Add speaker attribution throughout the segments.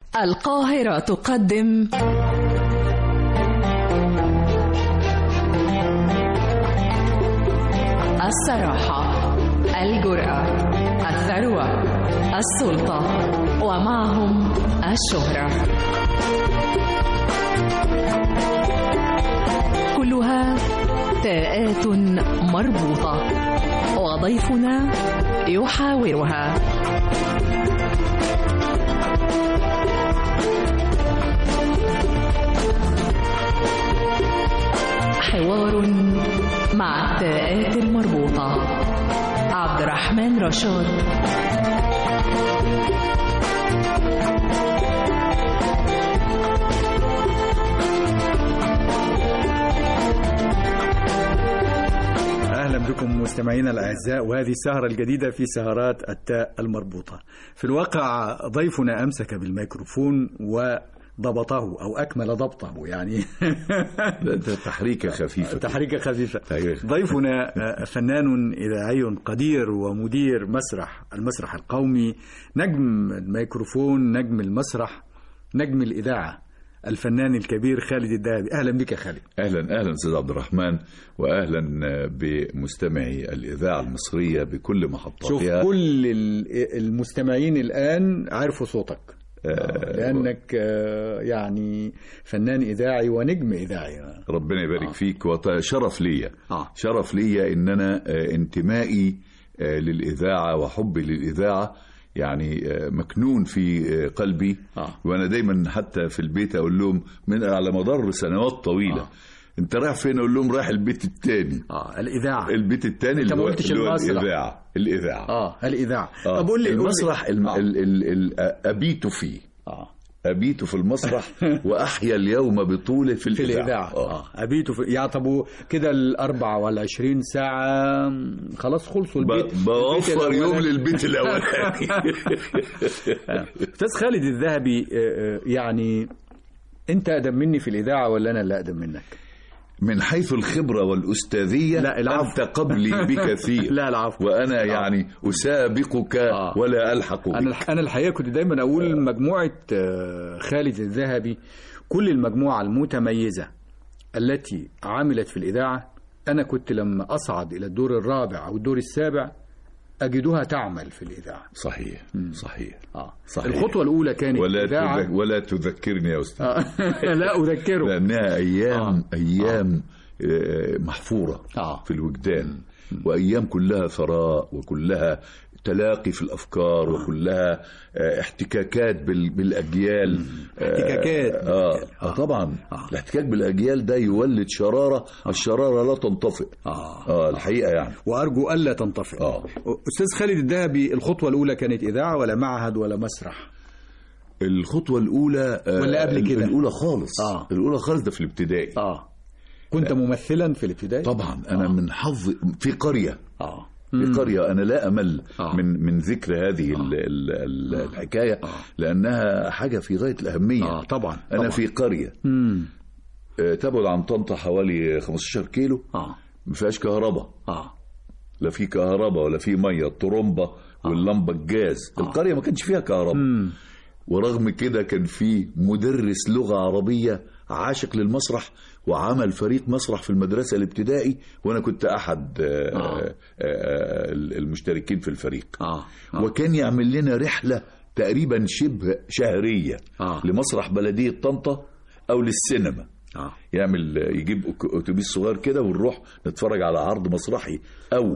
Speaker 1: القاهرة تقدم الصراحة الجرأة الثروة السلطة ومعهم الشهرة كلها تاءات مربوطة وضيفنا يحاورها حوار مع التاءات المربوطة عبد الرحمن رشاد
Speaker 2: اهلا بكم مستمعينا الاعزاء وهذه السهره الجديده في سهرات التاء المربوطه. في الواقع ضيفنا امسك بالميكروفون وضبطه او اكمل ضبطه يعني
Speaker 3: ده ده تحريكة خفيفة
Speaker 2: تحريكه خفيفه.
Speaker 3: أيوة.
Speaker 2: ضيفنا فنان اذاعي قدير ومدير مسرح المسرح القومي، نجم الميكروفون، نجم المسرح، نجم الاذاعه. الفنان الكبير خالد الذهبي، اهلا بك يا خالد.
Speaker 3: اهلا اهلا استاذ عبد الرحمن واهلا بمستمعي الاذاعه المصريه بكل
Speaker 2: شوف
Speaker 3: محطاتها
Speaker 2: كل ال- المستمعين الآن عرفوا صوتك آه، لأنك آه، يعني فنان إذاعي ونجم إذاعي
Speaker 3: ربنا يبارك فيك وشرف ليا
Speaker 2: آه.
Speaker 3: شرف ليا ان انا آه، انتمائي آه، للاذاعه وحبي للاذاعه يعني آه، مكنون في آه، قلبي
Speaker 2: آه.
Speaker 3: وانا دايما حتى في البيت اقول لهم من على مدار سنوات طويله
Speaker 2: آه.
Speaker 3: انت رايح فين اقول لهم رايح البيت الثاني
Speaker 2: آه الإذاعة
Speaker 3: البيت الثاني
Speaker 2: أنت
Speaker 3: اللي
Speaker 2: ما
Speaker 3: هو
Speaker 2: قلتش
Speaker 3: اللي هو
Speaker 2: المسرح.
Speaker 3: الاذاعه الاذاعه
Speaker 2: آه الإذاعة
Speaker 3: آه.
Speaker 2: طب قول لي قول لي-
Speaker 3: المسرح الم...
Speaker 2: آه.
Speaker 3: ال... ال... ال... أبيت فيه
Speaker 2: آه.
Speaker 3: أبيت في المسرح وأحيا اليوم بطوله في
Speaker 2: في
Speaker 3: الإذاعة,
Speaker 2: الإذاعة آه أبيته في يعني طب كده الأربع والعشرين ساعة م، خلاص خلصوا
Speaker 3: ب...
Speaker 2: البيت البيت
Speaker 3: بوفر يوم
Speaker 2: الأولاني.
Speaker 3: للبيت الأولاني
Speaker 2: أستاذ خالد الذهبي آه، آه، يعني أنت أقدم مني في الإذاعة ولا أنا اللي أقدم منك؟
Speaker 3: من حيث الخبرة والأستاذية
Speaker 2: لا، العفو.
Speaker 3: أنت قبلي بكثير
Speaker 2: لا، العفو.
Speaker 3: وأنا يعني أسابقك
Speaker 2: آه.
Speaker 3: ولا ألحق بك
Speaker 2: انا الح- انا الحقيقه كنت دايما اقول مجموعه آه، خالد الذهبي كل المجموعه المتميزه التي عملت في الاذاعه انا كنت لما اصعد الى الدور الرابع او الدور السابع اجدها تعمل في الاذاعه
Speaker 3: صحيح صحيح
Speaker 2: اه
Speaker 3: صحيح.
Speaker 2: الخطوه الاولى كانت
Speaker 3: ولا
Speaker 2: الاذاعه
Speaker 3: تذك... ولا تذكرني يا أستاذ
Speaker 2: آه، لا اذكره
Speaker 3: لأنها أيام
Speaker 2: آه.
Speaker 3: أيام آه، محفورة
Speaker 2: آه.
Speaker 3: في الوجدان وأيام كلها ثراء وكلها تلاقي في الأفكار وكلها آه، احتكاكات بال- بالأجيال آه،
Speaker 2: احتكاكات
Speaker 3: آه,
Speaker 2: بالأجيال.
Speaker 3: آه طبعا
Speaker 2: آه.
Speaker 3: الاحتكاك بالأجيال ده يولد شرارة الشرارة لا تنطفئ
Speaker 2: آه.
Speaker 3: آه الحقيقة يعني
Speaker 2: وارجو الا تنطفئ
Speaker 3: آه.
Speaker 2: استاذ خالد الذهبي الخطوه الاولى كانت اذاعه ولا معهد ولا مسرح
Speaker 3: الخطوة الأولى آه،
Speaker 2: ولا قبل كده؟
Speaker 3: الأولى خالص
Speaker 2: آه.
Speaker 3: الأولى خالص ده في الابتدائي
Speaker 2: اه كنت ممثلا في الابتدائي
Speaker 3: طبعا أنا من حظ في قرية
Speaker 2: اه
Speaker 3: في قرية أنا لا أمل
Speaker 2: آه.
Speaker 3: من من ذكر هذه ال- ال- ال- الحكاية لأنها حاجة في غاية الأهمية
Speaker 2: اه طبعا
Speaker 3: أنا
Speaker 2: طبعا.
Speaker 3: في قرية
Speaker 2: امم
Speaker 3: آه، تبعد عن طنطا حوالي 15 كيلو
Speaker 2: اه
Speaker 3: ما فيهاش كهرباء
Speaker 2: اه
Speaker 3: لا في كهرباء ولا في مية الطرمبة واللمبة الجاز القرية ما كانش فيها كهرباء
Speaker 2: امم
Speaker 3: ورغم كده كان في مدرس لغة عربية عاشق للمسرح وعمل فريق مسرح في المدرسة الابتدائي وأنا كنت أحد آه، آه، آه، المشتركين في الفريق
Speaker 2: اه
Speaker 3: وكان يعمل لنا رحلة تقريبا شبه شهرية
Speaker 2: آه.
Speaker 3: لمسرح بلدية طنطا أو للسينما
Speaker 2: اه
Speaker 3: يعمل يجيب أك- أتوبيس صغير كده ونروح نتفرج على عرض مسرحي أو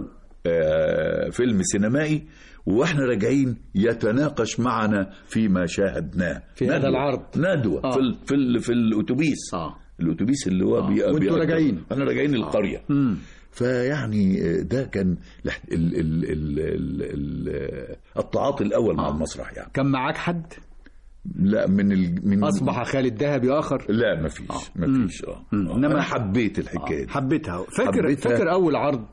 Speaker 3: آه، فيلم سينمائي واحنا راجعين يتناقش معنا فيما شاهدناه
Speaker 2: في هذا
Speaker 3: ندوة.
Speaker 2: العرض.
Speaker 3: ندوة
Speaker 2: آه.
Speaker 3: في ال- في ال- في الاتوبيس
Speaker 2: اه
Speaker 3: الاتوبيس اللي هو بي
Speaker 2: وانتوا
Speaker 3: بيقدم-
Speaker 2: راجعين.
Speaker 3: احنا راجعين القريه
Speaker 2: امم
Speaker 3: فيعني ده كان لح- ال ال ال ال ال التعاطي الاول مع المسرح يعني
Speaker 2: كان معاك حد
Speaker 3: لا من ال من
Speaker 2: اصبح خالد ذهبي اخر
Speaker 3: لا ما فيش ما فيش اه
Speaker 2: مم.
Speaker 3: آه.
Speaker 2: إنما-
Speaker 3: انا حبيت الحكايه دي
Speaker 2: حبيتها فاكر
Speaker 3: حبيتها.
Speaker 2: فاكر اول عرض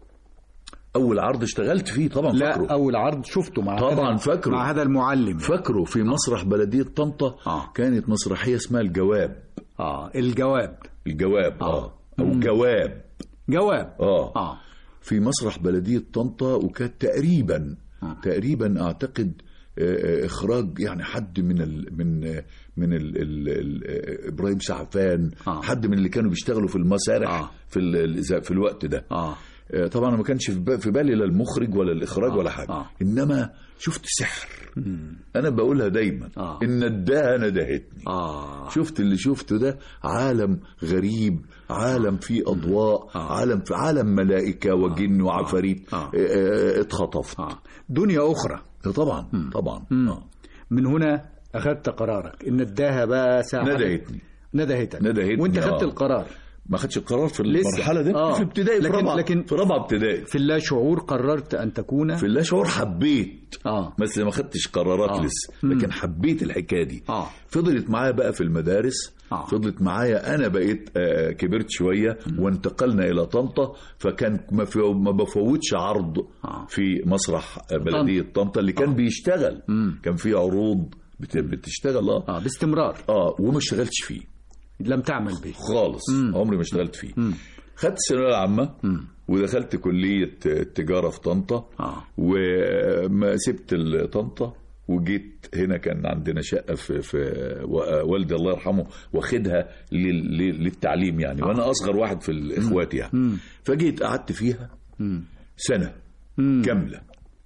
Speaker 3: اول عرض اشتغلت فيه طبعا
Speaker 2: لا
Speaker 3: فاكره
Speaker 2: اول عرض شفته مع
Speaker 3: طبعا
Speaker 2: هذا
Speaker 3: فاكره.
Speaker 2: مع هذا المعلم
Speaker 3: فاكره في مسرح بلديه طنطا
Speaker 2: آه.
Speaker 3: كانت مسرحيه اسمها الجواب
Speaker 2: اه الجواب
Speaker 3: الجواب اه,
Speaker 2: آه.
Speaker 3: او جواب
Speaker 2: جواب
Speaker 3: اه
Speaker 2: اه
Speaker 3: في مسرح بلدية طنطا وكانت تقريبا
Speaker 2: آه.
Speaker 3: تقريبا أعتقد آه، آه، اخراج يعني حد من ال من آه، من ال ال ال آه، ابراهيم سعفان
Speaker 2: آه.
Speaker 3: حد من اللي كانوا بيشتغلوا في المسارح
Speaker 2: آه.
Speaker 3: في ال- ال- في الوقت ده
Speaker 2: اه
Speaker 3: آه، طبعا أنا ما كانش في با- في بالي لا المخرج ولا الاخراج
Speaker 2: آه،
Speaker 3: ولا حاجه
Speaker 2: آه.
Speaker 3: انما شفت سحر انا بقولها دايما
Speaker 2: آه.
Speaker 3: ان الدهى ندهتني
Speaker 2: اه
Speaker 3: شفت اللي شفته ده عالم غريب عالم فيه اضواء
Speaker 2: آه.
Speaker 3: عالم في عالم ملائكه وجن وعفاريت
Speaker 2: آه.
Speaker 3: آه، آه، اتخطفت
Speaker 2: اه دنيا اخرى
Speaker 3: طبعا طبعا آه.
Speaker 2: من هنا اخذت قرارك ان اداها بقى ساعه
Speaker 3: ندهتني
Speaker 2: ندهتك
Speaker 3: ندهتني،
Speaker 2: وانت
Speaker 3: آه.
Speaker 2: خدت القرار
Speaker 3: ما خدش القرار في
Speaker 2: لسه.
Speaker 3: المرحله دي
Speaker 2: آه.
Speaker 3: في ابتدائي في
Speaker 2: لكن-
Speaker 3: رابعه
Speaker 2: لكن-
Speaker 3: في رابعه ابتدائي
Speaker 2: في اللا شعور قررت ان تكون
Speaker 3: في اللاشعور حبيت
Speaker 2: اه
Speaker 3: بس ما خدتش قرارات
Speaker 2: آه.
Speaker 3: لسه لكن حبيت الحكايه دي
Speaker 2: آه.
Speaker 3: فضلت معايا بقى في المدارس
Speaker 2: آه.
Speaker 3: فضلت معايا انا بقيت آه، كبرت شويه وانتقلنا الى طنطا فكان ما, في ما بفوتش عرض
Speaker 2: آه.
Speaker 3: في مسرح آه، بلديه طنطا اللي كان بيشتغل كان في عروض بت- بتشتغل اه
Speaker 2: اه باستمرار
Speaker 3: اه وما اشتغلتش فيه
Speaker 2: لم تعمل به
Speaker 3: خالص عمري ما اشتغلت فيه خدت الثانويه العامه ودخلت كليه التجاره في طنطا
Speaker 2: اه
Speaker 3: وما سبت ال- طنطا وجيت هنا كان عندنا شقه في, في و- والدي الله يرحمه واخدها لل- لل- للتعليم يعني وانا اصغر واحد في الاخوات يعني فجيت قعدت فيها سنه كامله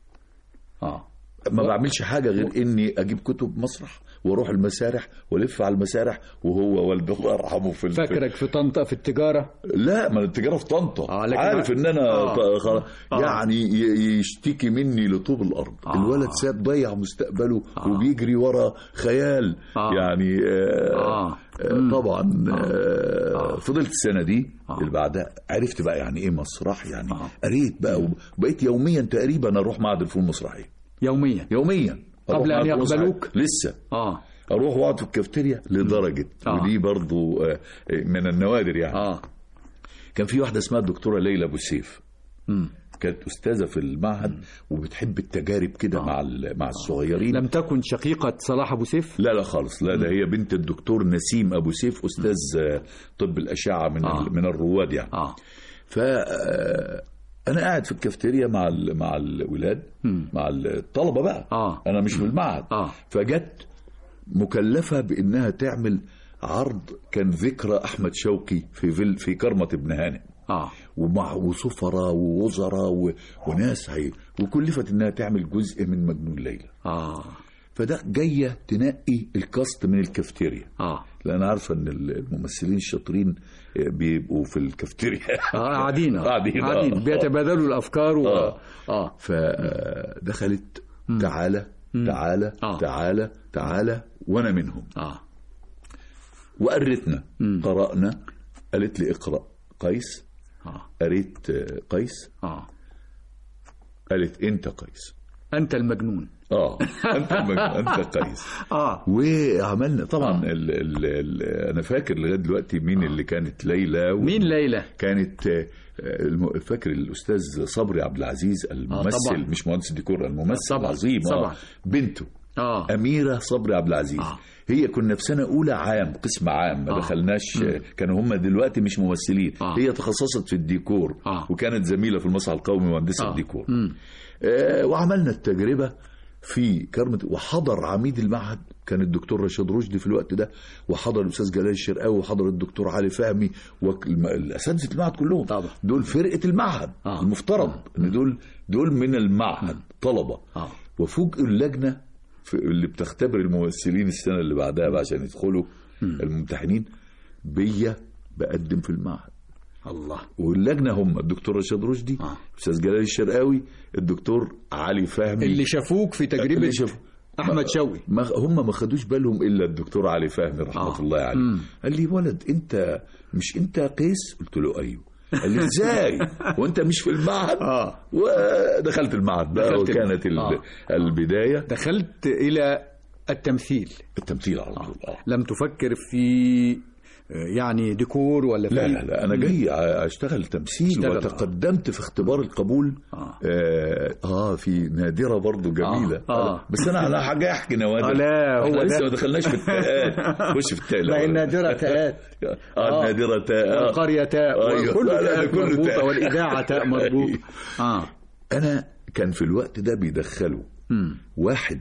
Speaker 2: اه
Speaker 3: ما بعملش حاجه غير اني اجيب كتب مسرح واروح المسارح والف على المسارح وهو والده الله يرحمه في ال-
Speaker 2: فاكرك في طنطا في التجاره
Speaker 3: لا ما التجاره في طنطا
Speaker 2: آه، لكن
Speaker 3: عارف ان انا
Speaker 2: آه.
Speaker 3: ط- خلاص
Speaker 2: آه.
Speaker 3: يعني ي- يشتكي مني لطوب الارض
Speaker 2: آه.
Speaker 3: الولد ساب ضيع مستقبله وبيجري ورا خيال
Speaker 2: آه.
Speaker 3: يعني آه
Speaker 2: آه.
Speaker 3: آه طبعا آه فضلت السنه دي اللي بعدها عرفت بقى يعني ايه مسرح يعني
Speaker 2: آه.
Speaker 3: قريت بقى وبقيت يوميا تقريبا اروح معهد الفنون المسرحيه
Speaker 2: يوميا
Speaker 3: يوميا أروح
Speaker 2: قبل أن
Speaker 3: معهد الفنون
Speaker 2: يقبلوك؟
Speaker 3: المسرحية. لسه
Speaker 2: اه
Speaker 3: اروح واقعد في الكافتيريا لدرجه
Speaker 2: آه.
Speaker 3: ودي برضو آه، من النوادر يعني
Speaker 2: اه
Speaker 3: كان في واحده اسمها الدكتوره ليلى ابو سيف
Speaker 2: مم.
Speaker 3: كانت استاذه في المعهد وبتحب التجارب كده مع ال- مع الصغيرين
Speaker 2: لم تكن شقيقه صلاح ابو سيف
Speaker 3: لا لا خالص لا ده هي بنت الدكتور نسيم ابو سيف استاذ آه، طب الاشعه من
Speaker 2: آه.
Speaker 3: ال- من الرواد يعني
Speaker 2: اه
Speaker 3: ف آه، انا قاعد في الكافتيريا مع ال- مع الولاد مع الطلبه بقى
Speaker 2: آه.
Speaker 3: انا مش في المعهد
Speaker 2: آه.
Speaker 3: فجت مكلفه بانها تعمل عرض كان ذكرى احمد شوقي في فيل في كرمه ابن هانئ
Speaker 2: اه
Speaker 3: ومع وسفراء ووزراء و... وناس هي وكلفت انها تعمل جزء من مجنون ليلى
Speaker 2: اه
Speaker 3: فده جايه تنقي الكاست من الكافتيريا
Speaker 2: اه
Speaker 3: لان عارفه ان الممثلين الشاطرين بيبقوا في الكافتيريا
Speaker 2: اه قاعدين آه.
Speaker 3: قاعدين، آه.
Speaker 2: قاعدين بيتبادلوا الافكار و...
Speaker 3: آه.
Speaker 2: اه
Speaker 3: فدخلت تعالى تعالى
Speaker 2: آه.
Speaker 3: تعالى تعالى وانا منهم
Speaker 2: اه
Speaker 3: وقرتنا قرانا قالت لي اقرا قيس
Speaker 2: اه
Speaker 3: قريت آه، قيس
Speaker 2: اه
Speaker 3: قالت انت قيس
Speaker 2: انت المجنون
Speaker 3: اه انت المجنون، انت قيس
Speaker 2: اه
Speaker 3: وعملنا طبعا ال ال ال انا فاكر لغايه دلوقتي مين اللي كانت ليلى و...
Speaker 2: مين ليلى
Speaker 3: كانت آه، الم- فاكر الاستاذ صبري عبد العزيز الممثل
Speaker 2: طبعاً.
Speaker 3: مش مهندس ديكور الممثل
Speaker 2: طبعاً،
Speaker 3: العظيم آه.
Speaker 2: طبعاً.
Speaker 3: بنته
Speaker 2: اه
Speaker 3: اميره صبري عبد العزيز
Speaker 2: آه.
Speaker 3: هي كنا في سنه اولى عام قسم عام ما
Speaker 2: آه.
Speaker 3: دخلناش كانوا هم دلوقتي مش ممثلين
Speaker 2: آه.
Speaker 3: هي تخصصت في الديكور
Speaker 2: آه.
Speaker 3: وكانت زميله في المسرح القومي مهندسه
Speaker 2: آه.
Speaker 3: الديكور
Speaker 2: مم.
Speaker 3: آه وعملنا التجربه في كرمة وحضر عميد المعهد كان الدكتور رشيد رشدي في الوقت ده وحضر الاستاذ جلال الشرقاوي وحضر الدكتور علي فهمي والاساتذه المعهد كلهم
Speaker 2: طبعا.
Speaker 3: دول فرقه المعهد
Speaker 2: آه.
Speaker 3: المفترض ان دول دول من المعهد طلبه
Speaker 2: اه
Speaker 3: وفوجئوا اللجنه في اللي بتختبر الممثلين السنه اللي بعدها بقى عشان يدخلوا الممتحنين بيا بقدم في المعهد
Speaker 2: الله
Speaker 3: واللجنه هم الدكتور رشيد رشدي
Speaker 2: آه.
Speaker 3: الاستاذ جلال الشرقاوي الدكتور علي فهمي
Speaker 2: اللي شافوك في تجربه
Speaker 3: اللي شاف-
Speaker 2: احمد شوقي
Speaker 3: ما هم ما خدوش بالهم الا الدكتور علي فهمي رحمه
Speaker 2: آه.
Speaker 3: الله عليه
Speaker 2: مم.
Speaker 3: قال لي ولد انت مش انت قيس قلت له ايوه قال لي ازاي وانت مش في المعهد
Speaker 2: اه
Speaker 3: ودخلت المعهد بقى
Speaker 2: دخلت
Speaker 3: وكانت ال-
Speaker 2: آه.
Speaker 3: البدايه
Speaker 2: دخلت الى التمثيل
Speaker 3: التمثيل على طول آه.
Speaker 2: لم تفكر في آه، يعني ديكور ولا في
Speaker 3: لا لا لا انا جاي اشتغل تمثيل
Speaker 2: اشتغل،
Speaker 3: وتقدمت في اختبار القبول
Speaker 2: آه.
Speaker 3: اه, آه في نادره برضو جميله
Speaker 2: آه، آه.
Speaker 3: بس انا انا حاجه احكي نوادر
Speaker 2: آه، لا،
Speaker 3: احنا
Speaker 2: هو
Speaker 3: لسه
Speaker 2: ده.
Speaker 3: ما دخلناش في التاءات خش في التاء
Speaker 2: ما
Speaker 3: الأول.
Speaker 2: هي النادرة تاءات
Speaker 3: اه النادره تاء آه.
Speaker 2: القرية تاء
Speaker 3: أيوة.
Speaker 2: وكل
Speaker 3: لا، لا،
Speaker 2: تاء
Speaker 3: كله
Speaker 2: مربوطة
Speaker 3: تاء.
Speaker 2: والإذاعة تاء مربوط اه
Speaker 3: انا كان في الوقت ده بيدخلوا
Speaker 2: مم.
Speaker 3: واحد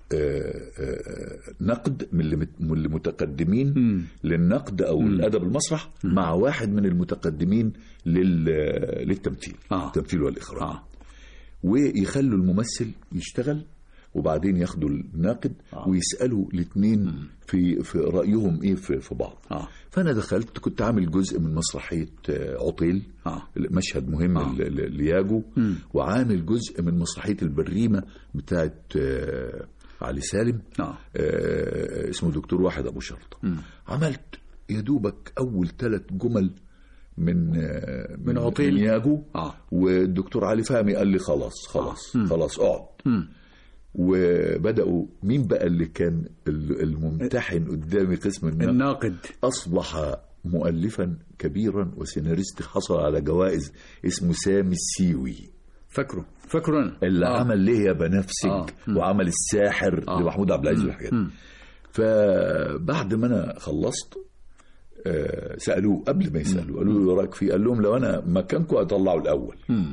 Speaker 3: آه، آه، نقد من اللي مت- من المتقدمين للنقد او الادب المسرح مع واحد من المتقدمين لل- للتمثيل
Speaker 2: آه.
Speaker 3: التمثيل والاخراج
Speaker 2: آه.
Speaker 3: ويخلوا الممثل يشتغل وبعدين ياخدوا الناقد
Speaker 2: آه.
Speaker 3: ويسالوا الاثنين في في رايهم ايه في, في بعض
Speaker 2: آه.
Speaker 3: فانا دخلت كنت عامل جزء من مسرحيه آه، عطيل
Speaker 2: آه.
Speaker 3: مشهد مهم
Speaker 2: آه.
Speaker 3: ل- ل- لياجو وعامل جزء من مسرحيه البريمه بتاعت آه، علي سالم
Speaker 2: آه.
Speaker 3: آه، اسمه دكتور واحد ابو شرطه عملت يا دوبك اول ثلاث جمل من آه،
Speaker 2: من عطيل.
Speaker 3: من ياجو
Speaker 2: آه.
Speaker 3: والدكتور علي فهمي قال لي خلاص خلاص خلاص اقعد وبداوا مين بقى اللي كان ال- الممتحن قدامي قسم النقد
Speaker 2: الناقد
Speaker 3: اصبح مؤلفا كبيرا وسيناريست حصل على جوائز اسمه سامي السيوي
Speaker 2: فاكره فاكره أنا
Speaker 3: اللي
Speaker 2: آه.
Speaker 3: عمل ليه يا بنفسج
Speaker 2: آه.
Speaker 3: وعمل الساحر
Speaker 2: آه.
Speaker 3: لمحمود عبد العزيز والحاجات دي. فبعد ما انا خلصت آه، سالوه قبل ما يسالوا قالوا له إيه رايك فيه قال لهم لو انا مكانكم اطلعه الاول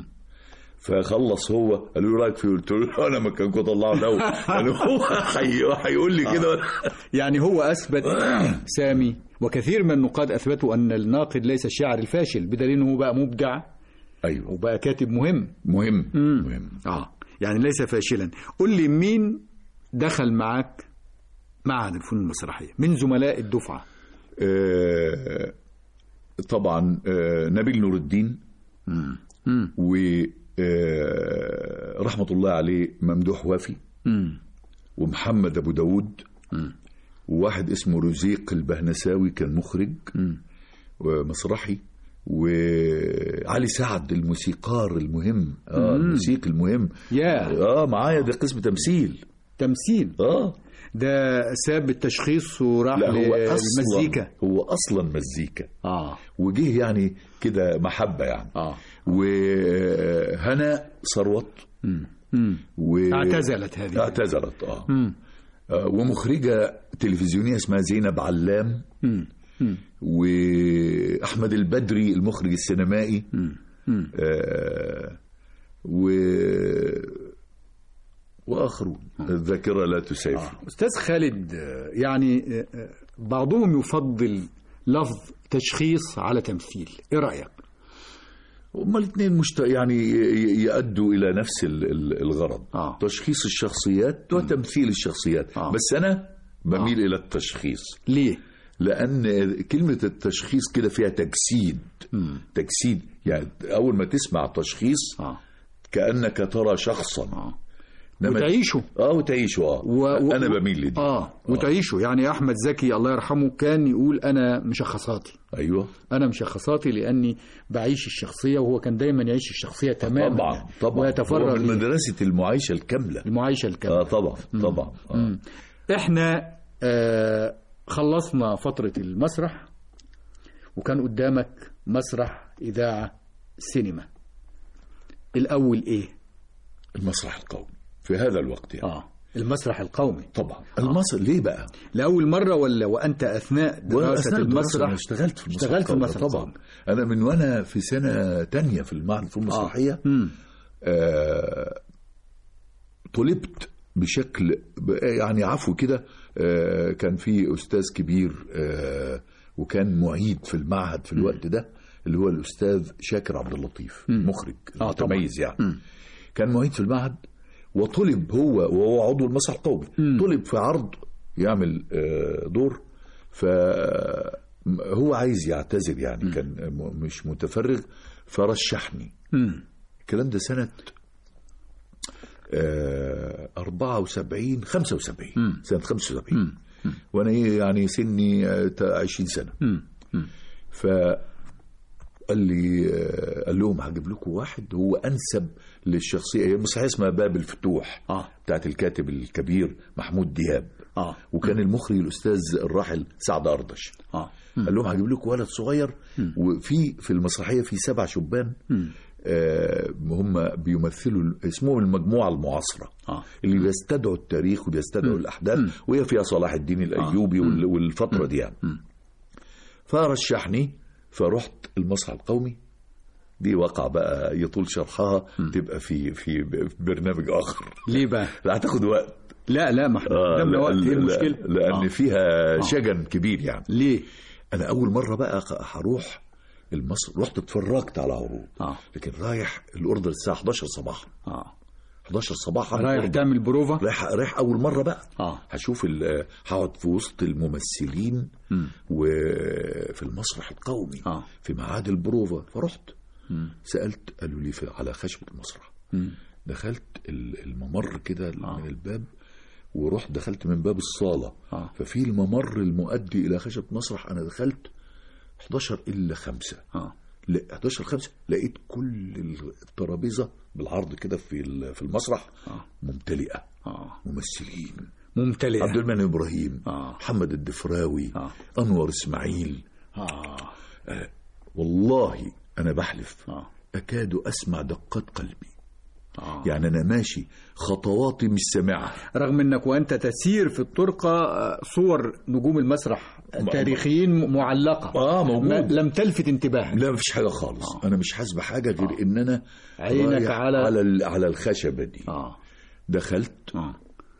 Speaker 3: فخلص هو قالوا له رايك فيه قلت له انا مكانكم اطلعه الاول قالوا هو هي- هيقول لي كده
Speaker 2: يعني هو أثبت سامي وكثير من النقاد أثبتوا أن الناقد ليس الشاعر الفاشل بدليل أنه بقى مبدع
Speaker 3: ايوه
Speaker 2: وبقى كاتب مهم
Speaker 3: مهم مهم
Speaker 2: آه يعني ليس فاشلا قل لي مين دخل معاك معهد الفنون المسرحية من زملاء الدفعة
Speaker 3: آه، طبعا آه، نبيل نور الدين و آه، رحمة الله عليه ممدوح وافي ومحمد أبو داود وواحد اسمه رزيق البهنساوي كان مخرج ومسرحي وعلي سعد الموسيقار المهم اه الموسيقي المهم
Speaker 2: يا
Speaker 3: اه معايا ده قسم تمثيل
Speaker 2: تمثيل
Speaker 3: اه
Speaker 2: ده ساب التشخيص وراح
Speaker 3: لا هو اصلا
Speaker 2: للمزيكا
Speaker 3: هو اصلا مزيكا
Speaker 2: اه
Speaker 3: وجه يعني كده محبه يعني
Speaker 2: اه
Speaker 3: وهنا ثروت و...
Speaker 2: اعتزلت هذه
Speaker 3: اعتزلت اه آه، ومخرجه تلفزيونيه اسمها زينب علام واحمد البدري المخرج السينمائي آه، و واخرون الذاكره لا تسعفني
Speaker 2: استاذ خالد آه، يعني آه، آه، بعضهم يفضل لفظ تشخيص على تمثيل ايه رايك
Speaker 3: هما الاثنين مشت... يعني ي- يؤدوا الى نفس ال- ال- الغرض
Speaker 2: آه.
Speaker 3: تشخيص الشخصيات وتمثيل الشخصيات
Speaker 2: آه.
Speaker 3: بس انا بميل الى التشخيص
Speaker 2: ليه
Speaker 3: لان كلمه التشخيص كده فيها تجسيد تجسيد يعني اول ما تسمع تشخيص
Speaker 2: اه
Speaker 3: كانك ترى شخصا
Speaker 2: اه
Speaker 3: إنما-
Speaker 2: وتعيشه
Speaker 3: اه وتعيشه اه
Speaker 2: و... و...
Speaker 3: انا بميل لدي
Speaker 2: اه وتعيشه يعني احمد زكي الله يرحمه كان يقول انا مشخصاتي
Speaker 3: ايوه
Speaker 2: انا مشخصاتي لاني بعيش الشخصيه وهو كان دايما يعيش الشخصيه تماما
Speaker 3: طبعا
Speaker 2: يعني.
Speaker 3: طبعا
Speaker 2: ويتفرغ
Speaker 3: هو من
Speaker 2: ليه.
Speaker 3: مدرسه المعايشه الكامله
Speaker 2: المعايشه الكامله
Speaker 3: اه طبعا طبعا آه.
Speaker 2: احنا آه خلصنا فترة المسرح وكان قدامك مسرح إذاعة سينما الأول إيه؟
Speaker 3: المسرح القومي في هذا الوقت يعني
Speaker 2: آه المسرح القومي
Speaker 3: طبعا المسرح ليه بقى
Speaker 2: لأول مرة ولا وأنت أثناء دراسة
Speaker 3: وأثناء الدراسة
Speaker 2: المسرح
Speaker 3: أنا اشتغلت في المسرح
Speaker 2: اشتغلت في
Speaker 3: القومي
Speaker 2: المسرح
Speaker 3: طبعا
Speaker 2: القومي.
Speaker 3: انا من وانا في سنه تانية في المعهد الفنون المسرحيه
Speaker 2: مم.
Speaker 3: آه طلبت بشكل ب- يعني عفو كده آه كان في استاذ كبير آه وكان معيد في المعهد في الوقت ده اللي هو الاستاذ شاكر عبد اللطيف مخرج
Speaker 2: آه، طبعاً.
Speaker 3: متميز يعني كان معيد في المعهد وطلب هو وهو عضو المسرح القومي طلب في عرض يعمل آه، دور فهو عايز يعتذر يعني كان م- مش متفرغ فرشحني
Speaker 2: مم.
Speaker 3: الكلام ده سنة آه 74 75 سنة 75 وأنا إيه يعني سني آه، تا- 20 سنة فقال لي آه، قال لهم هجيب لكم واحد هو أنسب للشخصية هي مسرحية اسمها باب الفتوح
Speaker 2: آه.
Speaker 3: بتاعت الكاتب الكبير محمود دياب
Speaker 2: آه.
Speaker 3: وكان المخرج الأستاذ الراحل سعد أردش
Speaker 2: آه
Speaker 3: قال لهم هجيب لكم ولد صغير وفي في المسرحيه في سبع شبان آه هم بيمثلوا ال- اسمهم المجموعه المعاصره
Speaker 2: آه.
Speaker 3: اللي بيستدعوا التاريخ وبيستدعوا الاحداث وهي فيها صلاح الدين الايوبي وال- والفتره دي يعني فرشحني فرحت المسرح القومي دي وقع بقى يطول شرحها تبقى في في في برنامج اخر
Speaker 2: ليه بقى؟
Speaker 3: لا هتاخد وقت
Speaker 2: لا لا ما احنا قدامنا وقت ايه المشكله
Speaker 3: لان
Speaker 2: آه.
Speaker 3: فيها شجن كبير يعني
Speaker 2: ليه
Speaker 3: انا اول مره بقى هروح المصر رحت اتفرجت على عروض
Speaker 2: اه
Speaker 3: لكن رايح الاردن الساعه 11 صباحا
Speaker 2: اه
Speaker 3: 11 صباحا
Speaker 2: رايح
Speaker 3: الأردن.
Speaker 2: تعمل بروفا
Speaker 3: رايح رايح اول مره بقى
Speaker 2: اه
Speaker 3: هشوف ال- هقعد في وسط الممثلين
Speaker 2: مم.
Speaker 3: وفي المسرح القومي
Speaker 2: اه
Speaker 3: في ميعاد البروفا فرحت
Speaker 2: مم.
Speaker 3: سالت قالوا لي في على خشبه المسرح
Speaker 2: مم.
Speaker 3: دخلت ال- الممر كده
Speaker 2: آه.
Speaker 3: من الباب ورحت دخلت من باب الصاله
Speaker 2: آه.
Speaker 3: ففي الممر المؤدي الى خشبه مسرح انا دخلت 11 الا 5
Speaker 2: اه
Speaker 3: لا 11 5 لقيت كل الترابيزه بالعرض كده في ال- في المسرح
Speaker 2: آه.
Speaker 3: ممتلئه
Speaker 2: اه
Speaker 3: ممثلين
Speaker 2: ممتلئه
Speaker 3: عبد المنعم ابراهيم
Speaker 2: آه.
Speaker 3: محمد الدفراوي
Speaker 2: آه.
Speaker 3: انور اسماعيل
Speaker 2: اه
Speaker 3: والله انا بحلف
Speaker 2: اه
Speaker 3: اكاد اسمع دقات قلبي
Speaker 2: آه.
Speaker 3: يعني انا ماشي خطواتي مش سامعها
Speaker 2: رغم انك وانت تسير في الطرقه آه، صور نجوم المسرح التاريخيين معلقه
Speaker 3: اه موجود
Speaker 2: ما لم تلفت انتباهك
Speaker 3: لا مفيش حاجه خالص انا مش حاسس بحاجه غير ان انا
Speaker 2: عينك
Speaker 3: رايح
Speaker 2: على-
Speaker 3: على ال- على الخشبه دي
Speaker 2: اه
Speaker 3: دخلت
Speaker 2: اه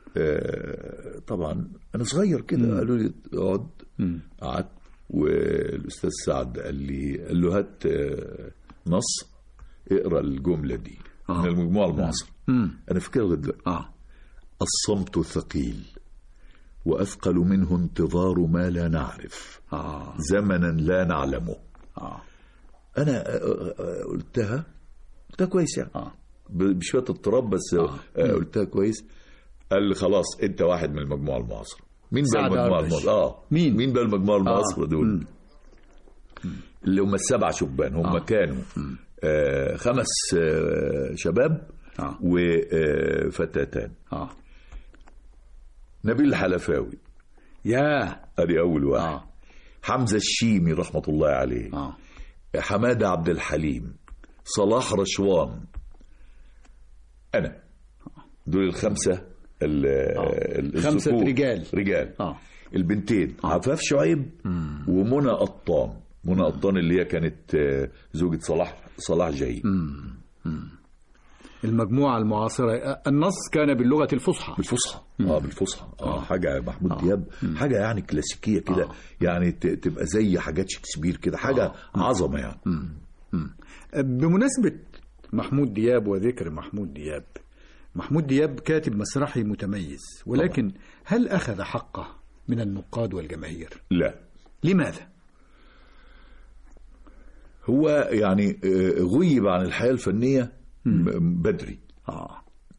Speaker 3: آه طبعا انا صغير كده قالوا لي اقعد
Speaker 2: مم.
Speaker 3: قعدت والاستاذ سعد قال لي قال له هات آه، نص اقرا الجمله دي
Speaker 2: آه.
Speaker 3: من المجموعه المعاصره
Speaker 2: مم.
Speaker 3: انا فاكرها لغايه دلوقتي
Speaker 2: اه
Speaker 3: الصمت ثقيل واثقل منه انتظار ما لا نعرف
Speaker 2: اه
Speaker 3: زمنا لا نعلمه
Speaker 2: اه
Speaker 3: انا آه، آه، آه، قلتها قلتها كويس يعني
Speaker 2: اه
Speaker 3: ب- بشويه اضطراب بس
Speaker 2: آه.
Speaker 3: آه. قلتها كويس قال لي خلاص انت واحد من المجموعه المعاصره مين بقى
Speaker 2: سعد
Speaker 3: المجموعه
Speaker 2: أردش.
Speaker 3: المعاصره اه
Speaker 2: مين؟
Speaker 3: مين بقى المجموعه المعاصره
Speaker 2: آه.
Speaker 3: دول
Speaker 2: مم.
Speaker 3: اللي هم السبع شبان هم
Speaker 2: آه.
Speaker 3: كانوا آه خمس آه شباب
Speaker 2: اه
Speaker 3: وفتاتان
Speaker 2: اه
Speaker 3: نبيل الحلفاوي
Speaker 2: يا
Speaker 3: ادي اول واحد
Speaker 2: اه
Speaker 3: حمزه الشيمي رحمه الله عليه
Speaker 2: اه
Speaker 3: حماده عبد الحليم صلاح رشوان انا دول الخمسه ال- ال-
Speaker 2: خمسة
Speaker 3: الذكور.
Speaker 2: رجال.
Speaker 3: رجال
Speaker 2: اه
Speaker 3: البنتين عفاف شعيب ومنى قطان منى قطان اللي هي كانت آه، زوجة صلاح صلاح جاي
Speaker 2: المجموعة المعاصرة آه، النص كان باللغة الفصحى
Speaker 3: بالفصحى اه بالفصحى اه حاجه محمود دياب حاجه يعني كلاسيكيه كده يعني ت- تبقى زي حاجات شكسبير كده حاجه عظمه يعني
Speaker 2: بمناسبة محمود دياب وذكر محمود دياب محمود دياب كاتب مسرحي متميز ولكن هل أخذ حقه من النقاد والجماهير
Speaker 3: لا
Speaker 2: لماذا؟
Speaker 3: هو يعني آه، غيب عن الحياه الفنيه م- بدري
Speaker 2: آه.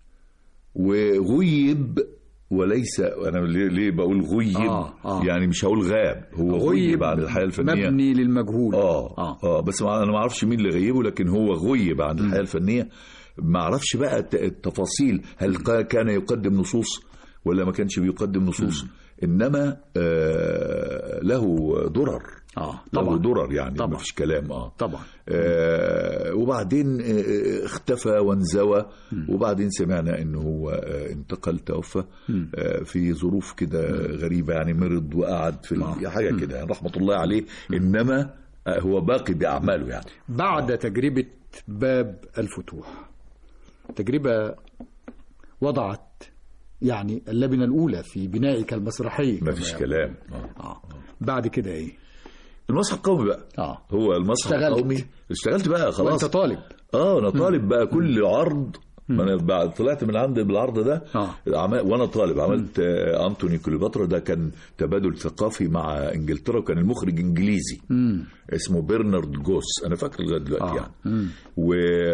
Speaker 3: وغيب وليس انا ليه, ليه بقول غيب
Speaker 2: آه، آه.
Speaker 3: يعني مش هقول غاب هو غيب عن الحياه الفنيه
Speaker 2: مبني للمجهول
Speaker 3: اه
Speaker 2: آه.
Speaker 3: اه بس ما انا ما اعرفش مين اللي غيبه لكن هو غيب عن الحياه الفنيه ما اعرفش بقى الت- التفاصيل هل قا- كان يقدم نصوص ولا ما كانش بيقدم نصوص انما آه له درر
Speaker 2: آه
Speaker 3: له
Speaker 2: طبعا
Speaker 3: درر يعني
Speaker 2: طبعا.
Speaker 3: ما فيش كلام اه
Speaker 2: طبعا
Speaker 3: آه وبعدين آه اختفى وانزوى وبعدين سمعنا انه هو آه انتقل توفى آه في ظروف كده غريبه يعني مرض وقعد في ال- حاجه كده يعني رحمه الله عليه انما آه هو باقي باعماله يعني
Speaker 2: بعد تجربة باب الفتوح تجربة وضعت يعني اللبنة الأولى في بنائك المسرحي
Speaker 3: ما فيش كلام آه.
Speaker 2: آه. بعد كده إيه؟
Speaker 3: المسرح القومي بقى
Speaker 2: آه.
Speaker 3: هو المسرح
Speaker 2: اشتغلت.
Speaker 3: القومي اشتغلت بقى
Speaker 2: وأنت
Speaker 3: خلاص
Speaker 2: طالب
Speaker 3: اه انا طالب بقى كل عرض ما انا بعد طلعت من عند بالعرض ده
Speaker 2: آه.
Speaker 3: عمل وانا طالب عملت آه انتوني كليوباترا ده كان تبادل ثقافي مع انجلترا وكان المخرج انجليزي
Speaker 2: مم.
Speaker 3: اسمه برنارد جوس انا فاكر لغايه دلوقتي
Speaker 2: آه.
Speaker 3: يعني
Speaker 2: مم.
Speaker 3: و...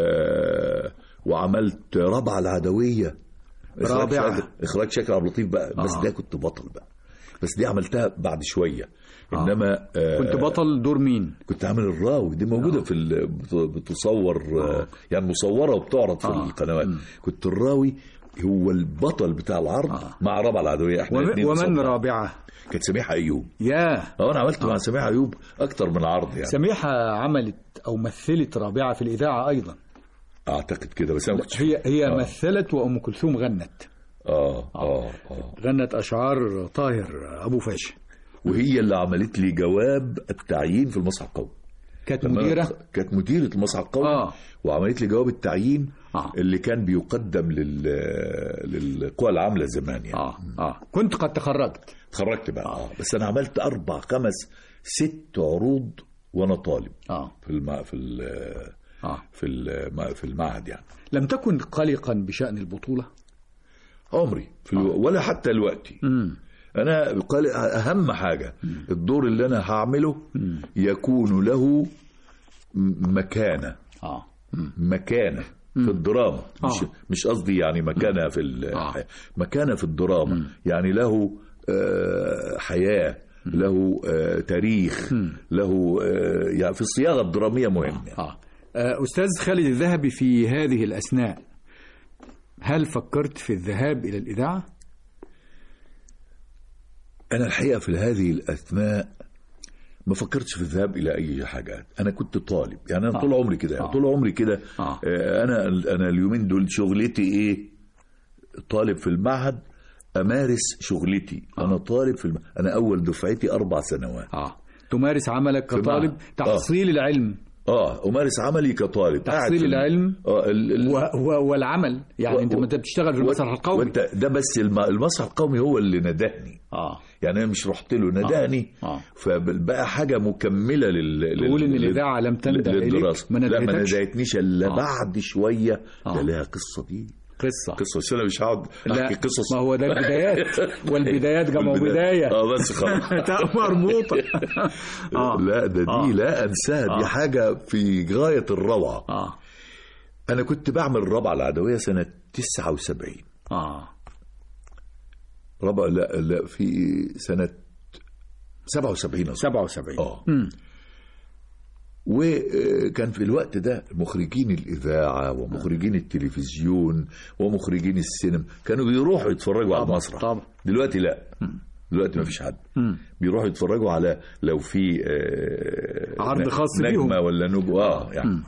Speaker 3: وعملت رابعه العدويه إخراج
Speaker 2: رابعة.
Speaker 3: شاكر- اخراج شاكر عبد اللطيف بقى بس
Speaker 2: آه.
Speaker 3: ده كنت بطل بقى بس دي عملتها بعد شويه انما آه
Speaker 2: كنت بطل دور مين؟
Speaker 3: كنت عامل الراوي دي موجوده في ال... بت- بتصور آه. يعني مصوره وبتعرض في
Speaker 2: آه.
Speaker 3: القنوات كنت الراوي هو البطل بتاع العرض
Speaker 2: آه.
Speaker 3: مع رابعه العدويه احنا
Speaker 2: وم-
Speaker 3: الاثنين
Speaker 2: ومن
Speaker 3: صورنا.
Speaker 2: رابعة؟
Speaker 3: كانت سميحه ايوب
Speaker 2: يا
Speaker 3: اه انا عملت مع سميحه ايوب اكتر من عرض يعني
Speaker 2: سميحة عملت أو مثلت رابعة في الإذاعة أيضا
Speaker 3: اعتقد كده بس انا ما كنتش
Speaker 2: هي هي
Speaker 3: آه.
Speaker 2: مثلت وأم كلثوم غنت
Speaker 3: اه اه اه
Speaker 2: غنت أشعار طاهر أبو فاشا
Speaker 3: وهي اللي عملت لي جواب التعيين في المسرح القومي
Speaker 2: كانت
Speaker 3: لما
Speaker 2: مديرة؟
Speaker 3: كانت مديره المسرح القومي
Speaker 2: آه.
Speaker 3: وعملت لي جواب التعيين
Speaker 2: آه.
Speaker 3: اللي كان بيقدم لل للقوى العامله زمان يعني
Speaker 2: اه اه كنت قد تخرجت
Speaker 3: اتخرجت بقى آه. بس انا عملت اربع خمس ست عروض وانا طالب
Speaker 2: اه
Speaker 3: في الم... في ال...
Speaker 2: اه
Speaker 3: في الم... في المعهد يعني
Speaker 2: لم تكن قلقا بشأن البطولة
Speaker 3: عمري في الو... ولا حتى دلوقتي
Speaker 2: امم
Speaker 3: انا قال اهم حاجه الدور اللي انا هعمله يكون له م- مكانه
Speaker 2: اه
Speaker 3: مكانه في الدراما مش
Speaker 2: آه.
Speaker 3: مش قصدي يعني مكانه في ال-
Speaker 2: آه.
Speaker 3: مكانه في الدراما يعني له آه، حياه له آه، تاريخ له آه، يعني في الصياغه الدراميه مهم يعني.
Speaker 2: آه. آه، أستاذ خالد الذهبي في هذه الأثناء هل فكرت في الذهاب إلى الإذاعة؟
Speaker 3: انا الحقيقه في هذه الاثناء ما فكرتش في الذهاب الى اي حاجات انا كنت طالب يعني انا
Speaker 2: آه.
Speaker 3: طول عمري كده
Speaker 2: آه.
Speaker 3: طول عمري كده
Speaker 2: آه.
Speaker 3: آه، انا انا اليومين دول شغلتي ايه طالب في المعهد امارس شغلتي انا طالب في الم... انا اول دفعتي اربع سنوات
Speaker 2: آه تمارس عملك
Speaker 3: في
Speaker 2: كطالب
Speaker 3: المعهد.
Speaker 2: تحصيل العلم
Speaker 3: اه امارس عملي كطالب قاعد
Speaker 2: تحصيل
Speaker 3: في الم-
Speaker 2: العلم
Speaker 3: اه ال... ال...
Speaker 2: و... و... والعمل يعني
Speaker 3: و-
Speaker 2: أنت ما أنت بتشتغل في المسرح القومي
Speaker 3: وانت ده بس الم... المسرح القومي هو اللي ندهني
Speaker 2: آه
Speaker 3: يعني انا مش رحت له ندهني
Speaker 2: آه.
Speaker 3: فبقى حاجه مكمله لل
Speaker 2: تقول إن
Speaker 3: لل-
Speaker 2: الإذاعة لم تندى إليك؟
Speaker 3: للدراسه
Speaker 2: ما
Speaker 3: لا ما
Speaker 2: ندهتكش؟
Speaker 3: ندهتنيش الا
Speaker 2: آه.
Speaker 3: بعد شويه
Speaker 2: آه.
Speaker 3: ده لها قصه دي
Speaker 2: قصة
Speaker 3: قصه بس انا مش هقعد
Speaker 2: لا
Speaker 3: احكي قصص
Speaker 2: ما هو ده البدايات والبدايات جمع
Speaker 3: والبداية.
Speaker 2: بداية
Speaker 3: اه بس خلاص
Speaker 2: تاء مربوطة آه.
Speaker 3: لا ده دي
Speaker 2: آه.
Speaker 3: لا انساها دي
Speaker 2: آه.
Speaker 3: حاجه في غايه الروعه
Speaker 2: آه
Speaker 3: انا كنت بعمل الرابعه العدويه سنه 79
Speaker 2: آه
Speaker 3: رابعه لا لا في سنه 77 أظن.
Speaker 2: 77
Speaker 3: اه
Speaker 2: مم.
Speaker 3: وكان في الوقت ده مخرجين الإذاعة ومخرجين التلفزيون ومخرجين السينما كانوا بيروحوا يتفرجوا على
Speaker 2: طبعا،
Speaker 3: المسرح
Speaker 2: طبعا.
Speaker 3: دلوقتي لا دلوقتي ما فيش حد
Speaker 2: مم.
Speaker 3: بيروحوا يتفرجوا على لو في آه،
Speaker 2: عرض خاص
Speaker 3: نجمة
Speaker 2: بيهم.
Speaker 3: ولا نجم اه يعني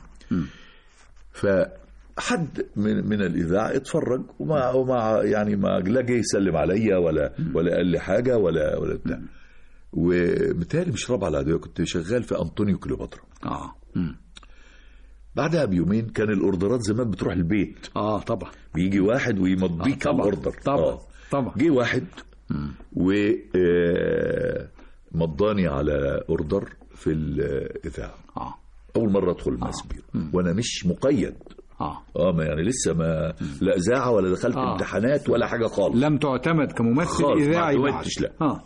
Speaker 3: فحد من من الاذاعه اتفرج وما وما يعني ما لا جه يسلم عليا ولا ولا قال لي حاجه ولا ولا بتاع ومتهيألي مش رابعه العدويه كنت شغال في انطونيو كليوباترا
Speaker 2: آه مم.
Speaker 3: بعدها بيومين كان الاوردرات زمان بتروح البيت
Speaker 2: آه طبعا
Speaker 3: بيجي واحد ويمضيك
Speaker 2: آه،
Speaker 3: على
Speaker 2: طبعا،
Speaker 3: الاوردر
Speaker 2: طبعا،
Speaker 3: آه.
Speaker 2: طبعا.
Speaker 3: جه واحد و آه، مضاني على اوردر في الاذاعه
Speaker 2: آه
Speaker 3: اول مره ادخل المسبير وانا مش مقيد
Speaker 2: آه
Speaker 3: اه ما يعني لسه ما لا اذاعه ولا دخلت
Speaker 2: آه.
Speaker 3: امتحانات ولا حاجه خالص
Speaker 2: لم تعتمد كممثل
Speaker 3: خالص، ما
Speaker 2: إذاعي بعد.
Speaker 3: اعتمدتش، لا.
Speaker 2: آه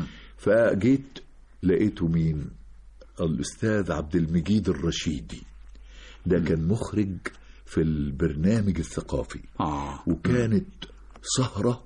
Speaker 3: فجيت لقيته مين الاستاذ عبد المجيد الرشيدي ده كان مخرج في البرنامج الثقافي
Speaker 2: آه
Speaker 3: وكانت سهرة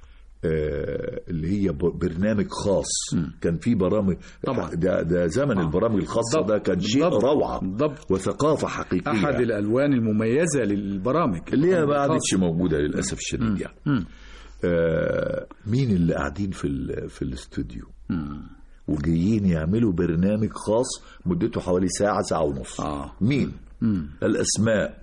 Speaker 3: آه، اللي هي ب- برنامج خاص كان في برامج
Speaker 2: طبعا.
Speaker 3: ده, ده زمن البرامج الخاصة ده كان شيء
Speaker 2: بالضبط.
Speaker 3: روعة
Speaker 2: بالضبط.
Speaker 3: وثقافة حقيقية
Speaker 2: أحد الألوان المميزة للبرامج
Speaker 3: اللي هي ما
Speaker 2: الخاصة.
Speaker 3: عادتش موجودة للأسف الشديد يعني
Speaker 2: مم.
Speaker 3: آه مين اللي قاعدين في ال- في الاستوديو وجايين يعملوا برنامج خاص مدته حوالي ساعة ساعة ونص
Speaker 2: آه.
Speaker 3: مين الأسماء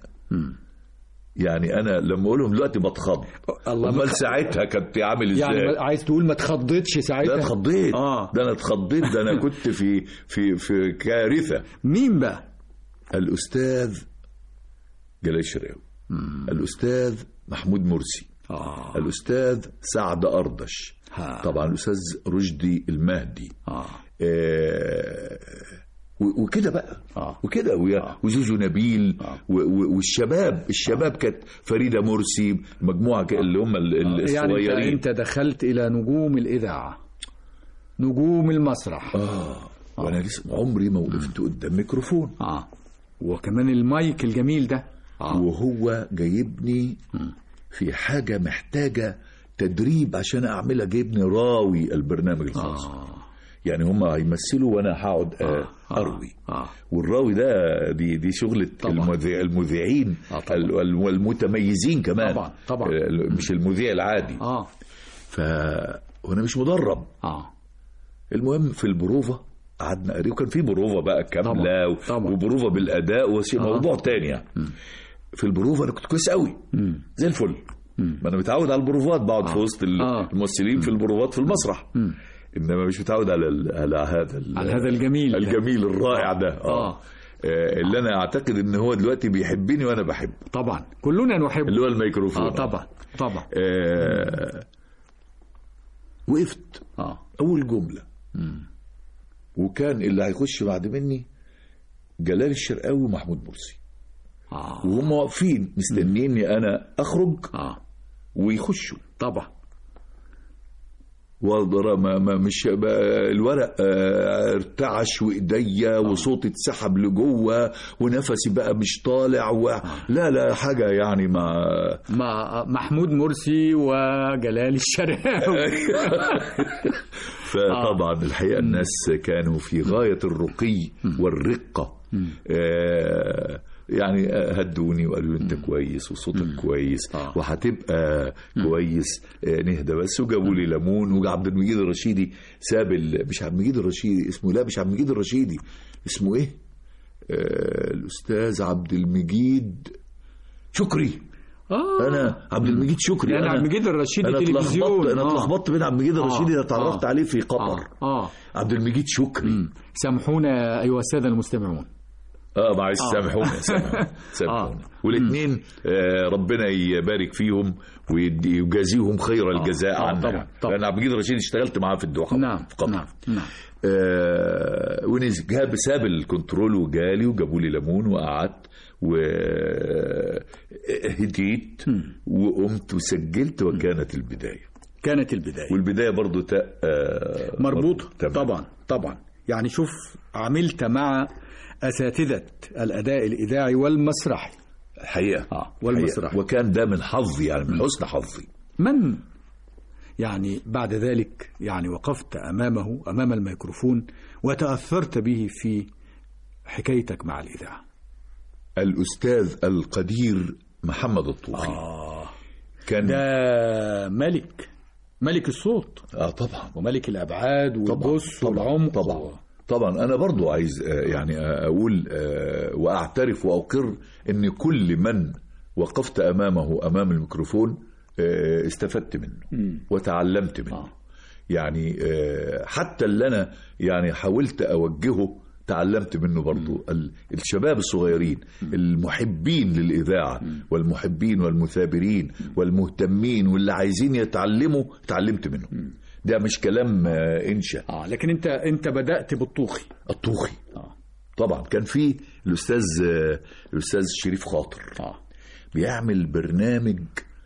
Speaker 3: يعني أنا لما أقولهم دلوقتي بتخض
Speaker 2: الله
Speaker 3: أمال
Speaker 2: ما-
Speaker 3: ساعتها كنت عامل إزاي
Speaker 2: يعني ما- عايز تقول ما تخضتش ساعتها
Speaker 3: ده اتخضيت
Speaker 2: آه.
Speaker 3: ده أنا اتخضيت ده أنا كنت في في في كارثة
Speaker 2: مين بقى
Speaker 3: الأستاذ جلال شراوي الأستاذ محمود مرسي
Speaker 2: آه
Speaker 3: الأستاذ سعد أردش
Speaker 2: ها.
Speaker 3: طبعا الأستاذ رشدي المهدي
Speaker 2: آه
Speaker 3: آه، و- وكده بقى
Speaker 2: آه.
Speaker 3: وكده ويا- وزوزو نبيل و- و- والشباب الشباب كانت فريدة مرسي مجموعة ك- اللي هم ال- ال-
Speaker 2: يعني انت,
Speaker 3: الصغيرين
Speaker 2: انت دخلت الى نجوم الاذاعه نجوم المسرح
Speaker 3: اه وانا لسه عمري ما وقفت قدام ميكروفون
Speaker 2: اه وكمان المايك الجميل ده اه
Speaker 3: وهو جايبني في حاجة محتاجة تدريب عشان أعملها جايبني راوي البرنامج الخاص
Speaker 2: آه.
Speaker 3: يعني هم هيمثلوا وأنا هقعد آه أروي
Speaker 2: اه
Speaker 3: والراوي ده دي دي شغلة
Speaker 2: طبعا.
Speaker 3: المذيع المذيعين
Speaker 2: آه طبعا.
Speaker 3: ال- وال- والمتميزين كمان
Speaker 2: طبعا، طبعا.
Speaker 3: آه، مش المذيع العادي
Speaker 2: اه
Speaker 3: ف وانا مش مدرب
Speaker 2: اه
Speaker 3: المهم في البروفه قعدنا قريب وكان في بروفه بقى كامله
Speaker 2: طبعا،
Speaker 3: و-
Speaker 2: طبعا.
Speaker 3: وبروفه بالاداء وشيء موضوع تاني يعني في البروفه انا كنت كويس قوي زي الفل ما انا متعود على البروفات بقعد في وسط ال-
Speaker 2: آه.
Speaker 3: الممثلين في البروفات في المسرح انما مش متعود على ال- على هذا ال-
Speaker 2: على هذا الجميل ده.
Speaker 3: الجميل الرائع ده
Speaker 2: آه.
Speaker 3: اه آه، اللي انا اعتقد ان هو دلوقتي بيحبني وانا بحبه
Speaker 2: طبعا كلنا نحب
Speaker 3: اللي هو الميكروفون
Speaker 2: اه طبعا طبعا
Speaker 3: آه وقفت
Speaker 2: اه
Speaker 3: اول جمله وكان اللي هيخش بعد مني جلال الشرقاوي ومحمود مرسي
Speaker 2: اه
Speaker 3: وهم واقفين مستنيني انا اخرج
Speaker 2: اه
Speaker 3: ويخشوا
Speaker 2: طبعا
Speaker 3: وضر ما ما مش بقى الورق آه، ارتعش وايديا وصوتي اتسحب لجوه ونفسي بقى مش طالع و... لا لا حاجه يعني ما
Speaker 2: مع محمود مرسي وجلال الشرقاوي
Speaker 3: فطبعا الحقيقه الناس كانوا في غايه الرقي والرقه آه، يعني هدوني وقالوا لي انت كويس وصوتك كويس
Speaker 2: آه.
Speaker 3: وهتبقى كويس آه، نهدى بس وجابوا لي ليمون وعبد المجيد الرشيدي ساب ال- مش عبد المجيد الرشيدي اسمه لا مش عبد المجيد الرشيدي اسمه ايه؟ آه، الاستاذ عبد المجيد شكري
Speaker 2: اه
Speaker 3: انا عبد المجيد شكري
Speaker 2: يعني
Speaker 3: أنا-
Speaker 2: عبد المجيد الرشيدي
Speaker 3: انا
Speaker 2: تلفزيون.
Speaker 3: اتلخبطت انا
Speaker 2: آه.
Speaker 3: اتلخبطت بين عبد المجيد الرشيدي اللي
Speaker 2: آه.
Speaker 3: اتعرفت
Speaker 2: آه.
Speaker 3: عليه في قطر
Speaker 2: اه اه
Speaker 3: عبد المجيد شكري
Speaker 2: سامحونا ايها الساده المستمعون
Speaker 3: اه معلش سامحونا سامحونا سامحونا والاثنين آه ربنا يبارك فيهم ويدي- ويجازيهم خير الجزاء
Speaker 2: آه،
Speaker 3: عنا
Speaker 2: طبعا،
Speaker 3: يعني.
Speaker 2: طبعا.
Speaker 3: لان عبد المجيد الرشيد اشتغلت معاه في الدوحه
Speaker 2: نعم
Speaker 3: في قطر
Speaker 2: نعم نعم
Speaker 3: آه ونزل جاب ساب الكنترول وجالي وجابوا لي ليمون وقعدت وهديت وقمت وسجلت وكانت البدايه
Speaker 2: كانت البدايه
Speaker 3: والبدايه برضو تاء آه
Speaker 2: مربوطه
Speaker 3: تمام.
Speaker 2: طبعا طبعا يعني شوف عملت مع اساتذه الاداء الاذاعي والمسرحي
Speaker 3: الحقيقه
Speaker 2: آه، والمسرح.
Speaker 3: الحقيقة. وكان ده من حظي يعني من حسن حظي
Speaker 2: من يعني بعد ذلك يعني وقفت امامه امام الميكروفون وتاثرت به في حكايتك مع الاذاعه
Speaker 3: الأستاذ القدير محمد الطوخي
Speaker 2: آه
Speaker 3: كان
Speaker 2: ده ملك ملك الصوت
Speaker 3: آه طبعا
Speaker 2: وملك الابعاد والبص والعمق
Speaker 3: طبعا طبعا أنا برضو عايز آه، يعني آه، أقول آه، وأعترف وأقر أن كل من وقفت أمامه أمام الميكروفون آه، استفدت منه وتعلمت منه
Speaker 2: آه.
Speaker 3: يعني آه، حتى اللي أنا يعني حاولت أوجهه تعلمت منه برضو ال- الشباب الصغيرين المحبين للإذاعة والمحبين والمثابرين والمهتمين واللي عايزين يتعلموا تعلمت منهم ده مش كلام آه، إنشا
Speaker 2: اه لكن انت انت بدات بالطوخي
Speaker 3: الطوخي
Speaker 2: اه
Speaker 3: طبعا كان في الأستاذ آه، الأستاذ شريف خاطر
Speaker 2: اه
Speaker 3: بيعمل برنامج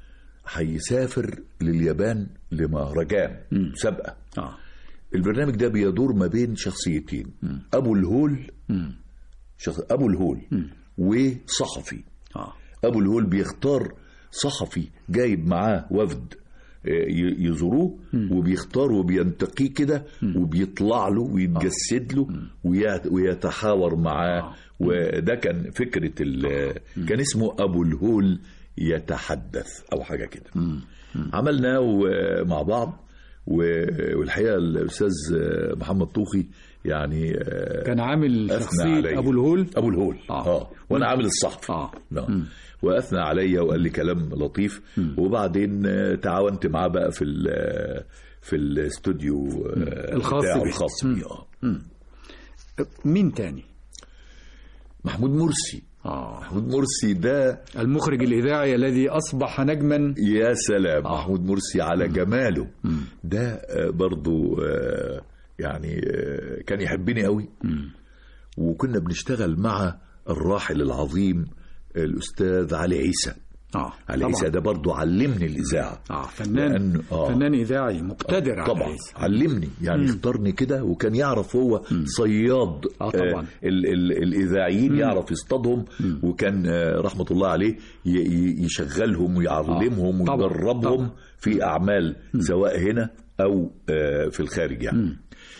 Speaker 3: هيسافر لليابان لمهرجان مسابقة
Speaker 2: اه
Speaker 3: البرنامج ده بيدور ما بين شخصيتين ابو الهول شخص ابو الهول وصحفي
Speaker 2: اه
Speaker 3: ابو الهول بيختار صحفي جايب معاه وفد آه، ي- يزوروه وبيختار وبينتقيه كده وبيطلع له ويتجسد له ويت- ويتحاور معاه وده كان فكرة ال- كان اسمه أبو الهول يتحدث أو حاجة كده عملناه مع بعض و- والحقيقة الأستاذ محمد طوخي يعني آه،
Speaker 2: كان عامل
Speaker 3: أثنى
Speaker 2: شخصيه
Speaker 3: علي.
Speaker 2: ابو الهول
Speaker 3: ابو الهول
Speaker 2: آه.
Speaker 3: اه, وانا عامل الصحفي
Speaker 2: اه
Speaker 3: نعم واثنى عليا وقال لي كلام لطيف وبعدين آه، تعاونت معاه بقى في ال- في الاستوديو آه،
Speaker 2: الخاص
Speaker 3: بتاعه
Speaker 2: بيه.
Speaker 3: الخاص بيه اه
Speaker 2: مين تاني
Speaker 3: محمود مرسي
Speaker 2: اه
Speaker 3: محمود مرسي ده
Speaker 2: المخرج الاذاعي الذي اصبح نجما
Speaker 3: يا سلام محمود مرسي على جماله ده آه، برضو آه، يعني آه، كان يحبني قوي وكنا بنشتغل مع الراحل العظيم الاستاذ علي عيسى
Speaker 2: اه
Speaker 3: علي
Speaker 2: طبعاً.
Speaker 3: عيسى ده برضو علمني الاذاعه
Speaker 2: اه فنان
Speaker 3: لأنه- آه.
Speaker 2: فنان اذاعي مقتدر على
Speaker 3: طبعا
Speaker 2: عيسى.
Speaker 3: علمني يعني اختارني كده وكان يعرف هو صياد
Speaker 2: آه، طبعاً.
Speaker 3: ال ال الاذاعيين يعرف يصطادهم وكان آه، رحمه الله عليه ي- ي- يشغلهم ويعلمهم
Speaker 2: آه، طبعاً،
Speaker 3: ويدربهم
Speaker 2: طبعاً.
Speaker 3: في اعمال سواء هنا او آه، في الخارج يعني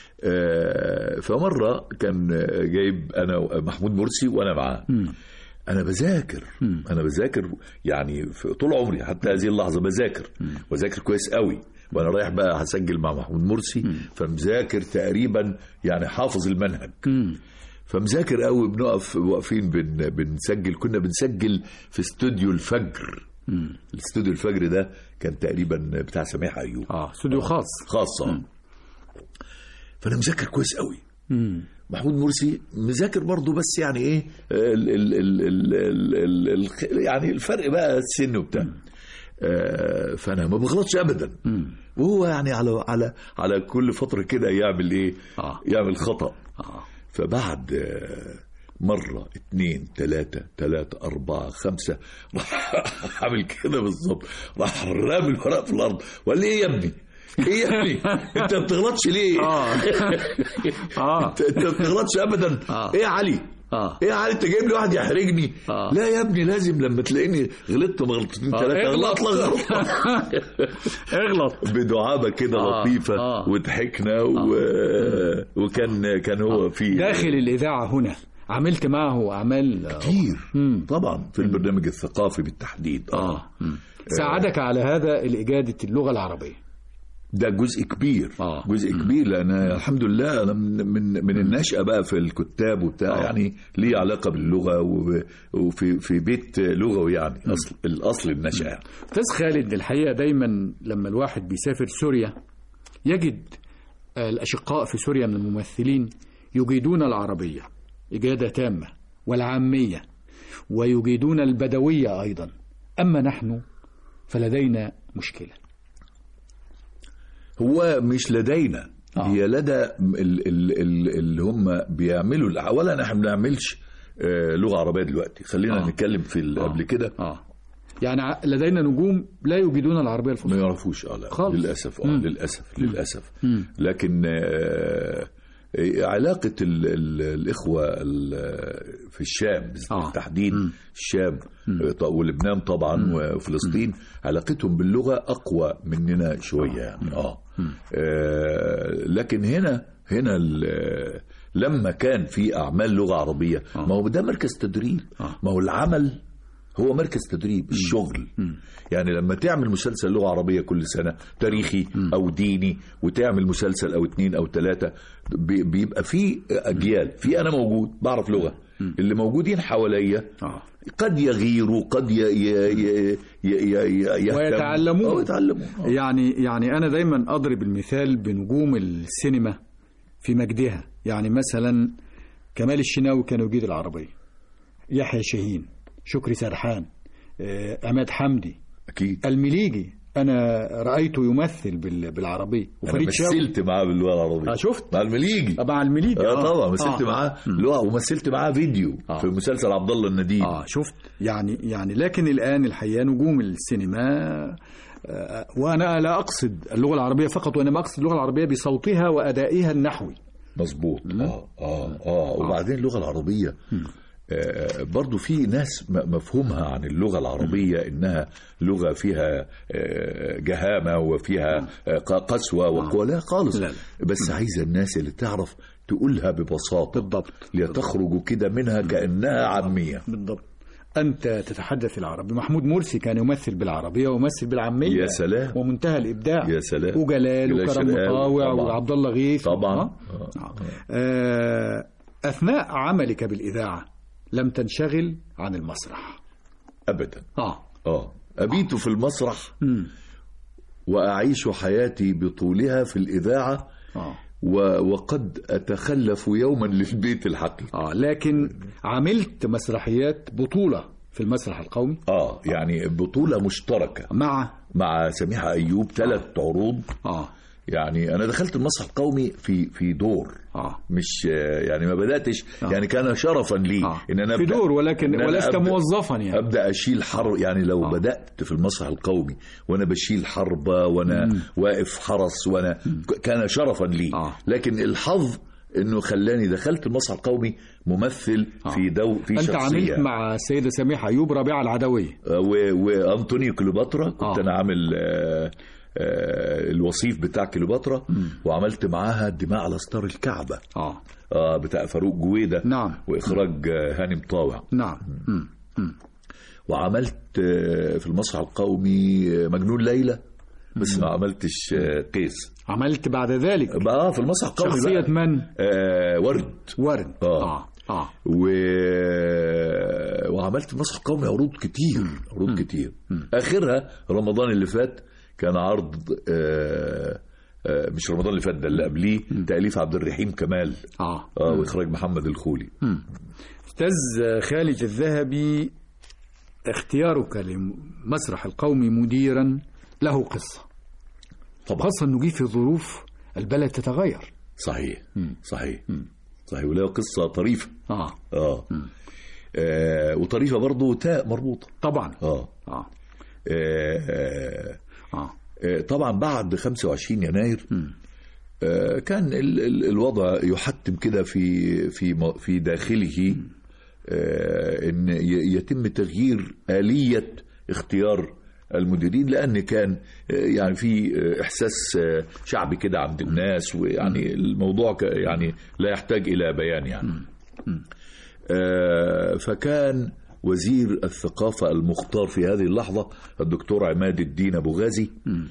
Speaker 3: آه، فمره كان آه، جايب انا محمود مرسي وانا معاه انا بذاكر انا بذاكر يعني في طول عمري حتى هذه اللحظه بذاكر وذاكر كويس قوي وانا رايح بقى هسجل مع محمود مرسي فمذاكر تقريبا يعني حافظ المنهج فمذاكر قوي بنقف واقفين بن بنسجل كنا بنسجل في استوديو الفجر الاستوديو الفجر ده كان تقريبا بتاع سميح ايوب
Speaker 2: اه استوديو خاص
Speaker 3: خاصه فانا مذاكر كويس قوي محمود مرسي مذاكر برضه بس يعني ايه ال ال ال ال ال ال ال يعني الفرق بقى السن وبتاع آه، فانا ما بغلطش ابدا وهو يعني على على على كل فتره كده يعمل ايه
Speaker 2: آه.
Speaker 3: يعمل خطا
Speaker 2: آه.
Speaker 3: فبعد آه، مرة اتنين تلاتة تلاتة أربعة خمسة راح عامل كده بالظبط راح رامي الورق في الأرض وقال لي إيه يا ابني؟ إيه يا ابني؟ أنت ما بتغلطش ليه؟
Speaker 2: آه. آه.
Speaker 3: أنت أنت ما بتغلطش أبدا
Speaker 2: آه.
Speaker 3: إيه يا علي؟
Speaker 2: آه.
Speaker 3: ايه يا علي انت جايب لي واحد يحرجني
Speaker 2: آه.
Speaker 3: لا يا ابني لازم لما تلاقيني غلطت مغلطتين
Speaker 2: آه.
Speaker 3: ثلاثه
Speaker 2: اغلط.
Speaker 3: اغلط لك غلطه
Speaker 2: اغلط
Speaker 3: بدعابه كده
Speaker 2: آه.
Speaker 3: لطيفه
Speaker 2: آه.
Speaker 3: وضحكنا و... وكان كان هو في
Speaker 2: داخل الإذاعة هنا عملت معه أعمال
Speaker 3: كتير
Speaker 2: مم.
Speaker 3: طبعا في البرنامج الثقافي بالتحديد
Speaker 2: آه ساعدك على هذا لإجادة اللغة العربية
Speaker 3: ده جزء كبير
Speaker 2: آه.
Speaker 3: جزء كبير لان الحمد لله انا من من, من النشأه بقى في الكتاب وبتاع
Speaker 2: آه.
Speaker 3: يعني ليه علاقه باللغه و- وفي في بيت لغوي يعني اصل الاصل النشأه يعني.
Speaker 2: أستاذ خالد الحقيقة دايما لما الواحد بيسافر سوريا يجد الأشقاء في سوريا من الممثلين يجيدون العربية إجادة تامة والعامية ويجيدون البدوية أيضا أما نحن فلدينا مشكلة
Speaker 3: هو مش لدينا
Speaker 2: آه.
Speaker 3: هي لدى ال- ال- ال- اللي هم بيعملوا اولا احنا ما بنعملش آه، لغه عربيه دلوقتي خلينا
Speaker 2: آه.
Speaker 3: نتكلم في ال-
Speaker 2: آه.
Speaker 3: قبل كده
Speaker 2: آه يعني ع- لدينا نجوم لا يجيدون العربية
Speaker 3: ما
Speaker 2: الفصحى
Speaker 3: يعرفوش اه لا
Speaker 2: خالص.
Speaker 3: للاسف اه
Speaker 2: مم.
Speaker 3: للاسف للاسف
Speaker 2: مم.
Speaker 3: لكن آه، علاقة ال ال الإخوة ال- في الشام
Speaker 2: آه.
Speaker 3: بالتحديد
Speaker 2: مم.
Speaker 3: الشام ط- ولبنان طبعا وفلسطين علاقتهم باللغة أقوى مننا شوية يعني آه. آه لكن هنا هنا ال- لما كان في أعمال لغة عربية ما هو ده مركز تدريب
Speaker 2: آه.
Speaker 3: ما هو العمل هو مركز تدريب الشغل يعني لما تعمل مسلسل لغة عربية كل سنة تاريخي أو ديني وتعمل مسلسل أو اتنين أو تلاتة بي- بيبقى في أجيال في أنا موجود بعرف لغة اللي موجودين حواليا
Speaker 2: آه.
Speaker 3: قد يغيروا قد ي... ي... ي... ي... ي... يهتموا.
Speaker 2: ويتعلمون.
Speaker 3: أو يتعلمون آه.
Speaker 2: يعني يعني أنا دايما أضرب المثال بنجوم السينما في مجدها يعني مثلا كمال الشناوي كان يجيد العربية يحيى شاهين شكري سرحان آه، عماد حمدي
Speaker 3: أكيد
Speaker 2: المليجي أنا رأيته يمثل بال- بالعربية
Speaker 3: أنا
Speaker 2: وفريد شوقي
Speaker 3: مثلت معاه باللغة العربية
Speaker 2: آه، شفت
Speaker 3: مع المليجي
Speaker 2: مع المليجي
Speaker 3: اه طبعا مثلت
Speaker 2: آه.
Speaker 3: معاه لغة ومثلت معاه فيديو
Speaker 2: آه.
Speaker 3: في مسلسل عبد الله النديم
Speaker 2: اه شفت يعني يعني لكن الان الحقيقه نجوم السينما آه، وانا لا اقصد اللغه العربيه فقط وانما اقصد اللغه العربيه بصوتها وادائها النحوي
Speaker 3: مظبوط اه اه اه وبعدين اللغه العربيه آه برضو في ناس م- مفهومها عن اللغة العربية إنها لغة فيها آه جهامة وفيها آه ق- قسوة وقوة لا خالص
Speaker 2: لا، لا.
Speaker 3: بس عايزة الناس اللي تعرف تقولها ببساطة
Speaker 2: بالضبط
Speaker 3: لتخرج كده منها كأنها عامية
Speaker 2: بالضبط انت تتحدث العربي محمود مرسي كان يمثل بالعربيه ويمثل بالعاميه
Speaker 3: يا سلام.
Speaker 2: ومنتهى الابداع
Speaker 3: يا سلام.
Speaker 2: وجلال
Speaker 3: جلال
Speaker 2: وكرم
Speaker 3: شرقاوي
Speaker 2: مطاوع
Speaker 3: طبعاً.
Speaker 2: وعبد الله غيث
Speaker 3: طبعا
Speaker 2: آه. آه. آه، اثناء عملك بالاذاعه لم تنشغل عن المسرح
Speaker 3: أبدا
Speaker 2: اه
Speaker 3: اه أبيت في المسرح
Speaker 2: مم.
Speaker 3: وأعيش حياتي بطولها في الإذاعة
Speaker 2: اه
Speaker 3: و- وقد أتخلف يوما للبيت الحقيقي
Speaker 2: اه لكن عملت مسرحيات بطولة في المسرح القومي
Speaker 3: اه يعني بطولة مشتركة
Speaker 2: مع
Speaker 3: مع سميحة أيوب ثلاث عروض
Speaker 2: اه
Speaker 3: يعني أنا دخلت المسرح القومي في في دور
Speaker 2: اه
Speaker 3: مش آه، يعني ما بدأتش
Speaker 2: آه.
Speaker 3: يعني كان شرفا لي
Speaker 2: آه.
Speaker 3: إن أنا
Speaker 2: في
Speaker 3: أبدأ-
Speaker 2: دور ولكن
Speaker 3: إن أنا
Speaker 2: ولست
Speaker 3: أبدأ-
Speaker 2: موظفا يعني
Speaker 3: ابدا اشيل حر يعني لو
Speaker 2: آه.
Speaker 3: آه. بدات في المسرح القومي وانا بشيل حربه وانا
Speaker 2: مم.
Speaker 3: واقف حرس وانا ك- كان شرفا لي
Speaker 2: آه.
Speaker 3: لكن الحظ انه خلاني دخلت المسرح القومي ممثل
Speaker 2: آه.
Speaker 3: في دو في
Speaker 2: انت
Speaker 3: شخصيه
Speaker 2: عملت مع السيدة سميحة أيوب ربيعة العدوية
Speaker 3: آه، و- وانطونيو كليوباترا كنت
Speaker 2: آه.
Speaker 3: انا عامل آه، آه، الوصيف بتاع كليوباترا وعملت معاها الدماء على ستار الكعبه
Speaker 2: اه
Speaker 3: آه بتاع فاروق جويده
Speaker 2: نعم.
Speaker 3: واخراج آه، هاني مطاوع
Speaker 2: نعم مم. مم.
Speaker 3: وعملت آه، في المسرح القومي آه، مجنون ليلى بس ما عملتش آه، قيس
Speaker 2: عملت بعد ذلك
Speaker 3: بقى في المسرح القومي
Speaker 2: شخصية
Speaker 3: بقى
Speaker 2: من؟
Speaker 3: آه ورد
Speaker 2: ورد
Speaker 3: آه.
Speaker 2: اه اه
Speaker 3: و... وعملت في المسرح القومي عروض كتير عروض كتير اخرها رمضان اللي فات كان عرض آه آه، مش رمضان اللي فات ده اللي قبليه تاليف عبد الرحيم كمال
Speaker 2: اه
Speaker 3: اه واخراج محمد الخولي
Speaker 2: أستاذ خالد الذهبي اختيارك للمسرح القومي مديرا له قصة
Speaker 3: طبعا
Speaker 2: خاصة أنه جه في ظروف البلد تتغير
Speaker 3: صحيح صحيح صحيح وله قصه طريفه
Speaker 2: آه
Speaker 3: اه, آه وطريفه برضه تاء مربوطه
Speaker 2: طبعا
Speaker 3: اه
Speaker 2: آه
Speaker 3: آه، آه،
Speaker 2: آه
Speaker 3: آه، طبعا بعد 25 يناير آه، كان ال- ال- الوضع يحتم كده في في م- في داخله آه، ان ي- يتم تغيير آلية اختيار المديرين لان كان آه، يعني في آه، احساس آه، شعبي كده عند الناس ويعني الموضوع ك- يعني لا يحتاج الى بيان يعني آه، فكان وزير الثقافة المختار في هذه اللحظة الدكتور عماد الدين أبو غازي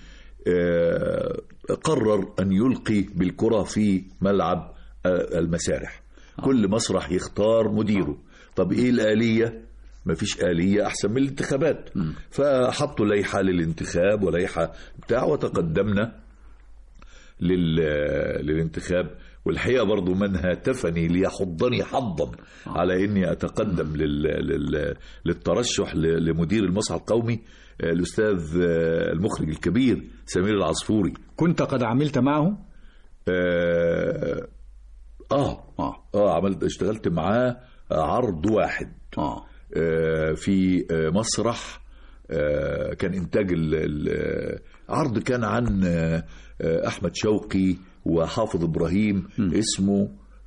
Speaker 3: آه، قرر أن يلقي بالكرة في ملعب آه، المسارح كل مسرح يختار مديره طب إيه الآلية مفيش آلية أحسن من الانتخابات فحطوا لائحة للانتخاب ولائحة بتاع وتقدمنا لل... للانتخاب والحقيقه برضو من هاتفني ليحضني حظا على اني اتقدم لل... لل... للترشح ل... لمدير المسرح القومي آه، الاستاذ آه، المخرج الكبير سمير العصفوري
Speaker 2: كنت قد عملت معه
Speaker 3: اه اه,
Speaker 2: آه
Speaker 3: آه عملت اشتغلت معاه عرض واحد
Speaker 2: آه
Speaker 3: آه، في آه، مسرح آه، كان انتاج ال- ال- عرض كان عن آه، آه، احمد شوقي وحافظ ابراهيم اسمه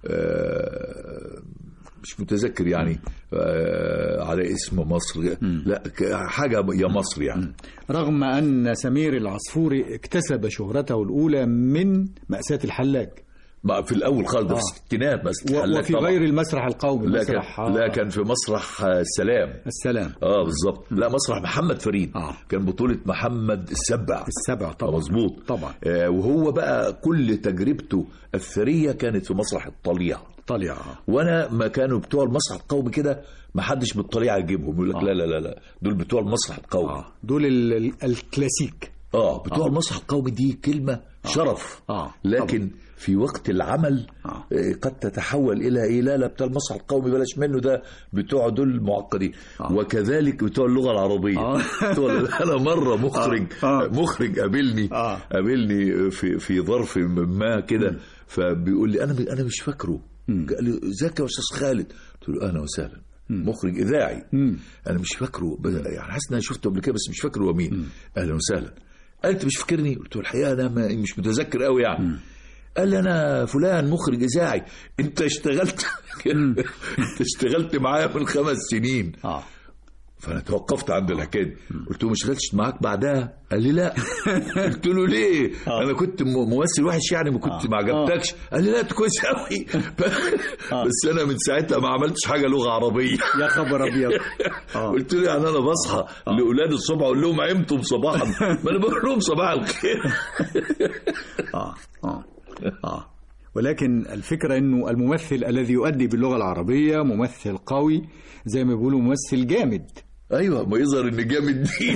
Speaker 3: آه، مش متذكر يعني آه، على اسم مصر لا ك- حاجه يا مصر يعني
Speaker 2: رغم أن سمير العصفوري اكتسب شهرته الأولى من مأساة الحلاج
Speaker 3: ما في الاول خالص ده في الستينات بس
Speaker 2: و-
Speaker 3: الحلاق
Speaker 2: وفي
Speaker 3: طبعاً.
Speaker 2: غير المسرح القومي
Speaker 3: لا كان
Speaker 2: مسرح
Speaker 3: لا كان في مسرح آه، السلام
Speaker 2: السلام
Speaker 3: اه بالظبط لا مسرح محمد فريد
Speaker 2: آه.
Speaker 3: كان بطولة محمد السبع
Speaker 2: السبع
Speaker 3: آه،
Speaker 2: طبعا
Speaker 3: مظبوط
Speaker 2: طبعا
Speaker 3: آه وهو بقى كل تجربته الثرية كانت في مسرح الطليعة
Speaker 2: طليعة آه.
Speaker 3: وانا ما كانوا بتوع المسرح القومي كده ما حدش بالطليعة يجيبهم يقول لك لا لا لا لا دول بتوع المسرح القومي
Speaker 2: آه. دول ال- ال- الكلاسيك
Speaker 3: اه بتوع المسرح القومي دي كلمة شرف
Speaker 2: آه.
Speaker 3: لكن في وقت العمل
Speaker 2: آه.
Speaker 3: آه، قد تتحول الى ايه لا لا بتاع المسرح القومي بلاش منه ده بتوع دول معقدين وكذلك بتوع اللغه العربيه
Speaker 2: آه.
Speaker 3: بتوع انا مره مخرج
Speaker 2: آه.
Speaker 3: مخرج قابلني
Speaker 2: آه.
Speaker 3: قابلني في في ظرف ما كده فبيقول لي انا انا مش فاكره قال لي ازيك يا استاذ خالد قلت له اهلا وسهلا مخرج اذاعي انا مش فاكره ب- يعني حاسس ان انا شفته قبل كده بس مش فاكر هو مين اهلا وسهلا قال انت مش فاكرني قلت له الحقيقه انا ما مش متذكر قوي يعني قال لي انا فلان مخرج اذاعي انت اشتغلت انت اشتغلت معايا من خمس سنين
Speaker 2: آه.
Speaker 3: فانا توقفت عند الحكايه دي قلت له ما اشتغلتش معاك بعدها قال لي لا قلت له ليه انا كنت م- ممثل وحش يعني ما كنت ما عجبتكش قال لي لا انت كويس قوي بس انا من ساعتها ما عملتش حاجه لغه عربيه
Speaker 2: يا خبر أبيض آه.
Speaker 3: قلت له يعني انا بصحى لاولاد الصبح اقول لهم عمتم صباحا ما انا بقول لهم صباح الخير
Speaker 2: آه. آه. آه. ولكن الفكرة أنه الممثل الذي يؤدي باللغة العربية ممثل قوي زي ما بيقولوا ممثل جامد
Speaker 3: ايوه ما يظهر ان جامد دي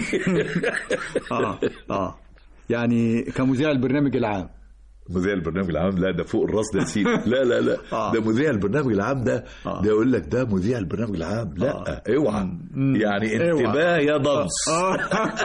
Speaker 2: آه. آه. يعني كمذيع البرنامج العام
Speaker 3: مذيع البرنامج العام لا ده فوق الراس ده سيدي لا لا لا
Speaker 2: آه.
Speaker 3: ده مذيع البرنامج العام ده
Speaker 2: آه.
Speaker 3: ده يقول لك ده مذيع البرنامج العام لا اوعى يعني
Speaker 2: اوعى.
Speaker 3: انتباه يا ضبس
Speaker 2: آه.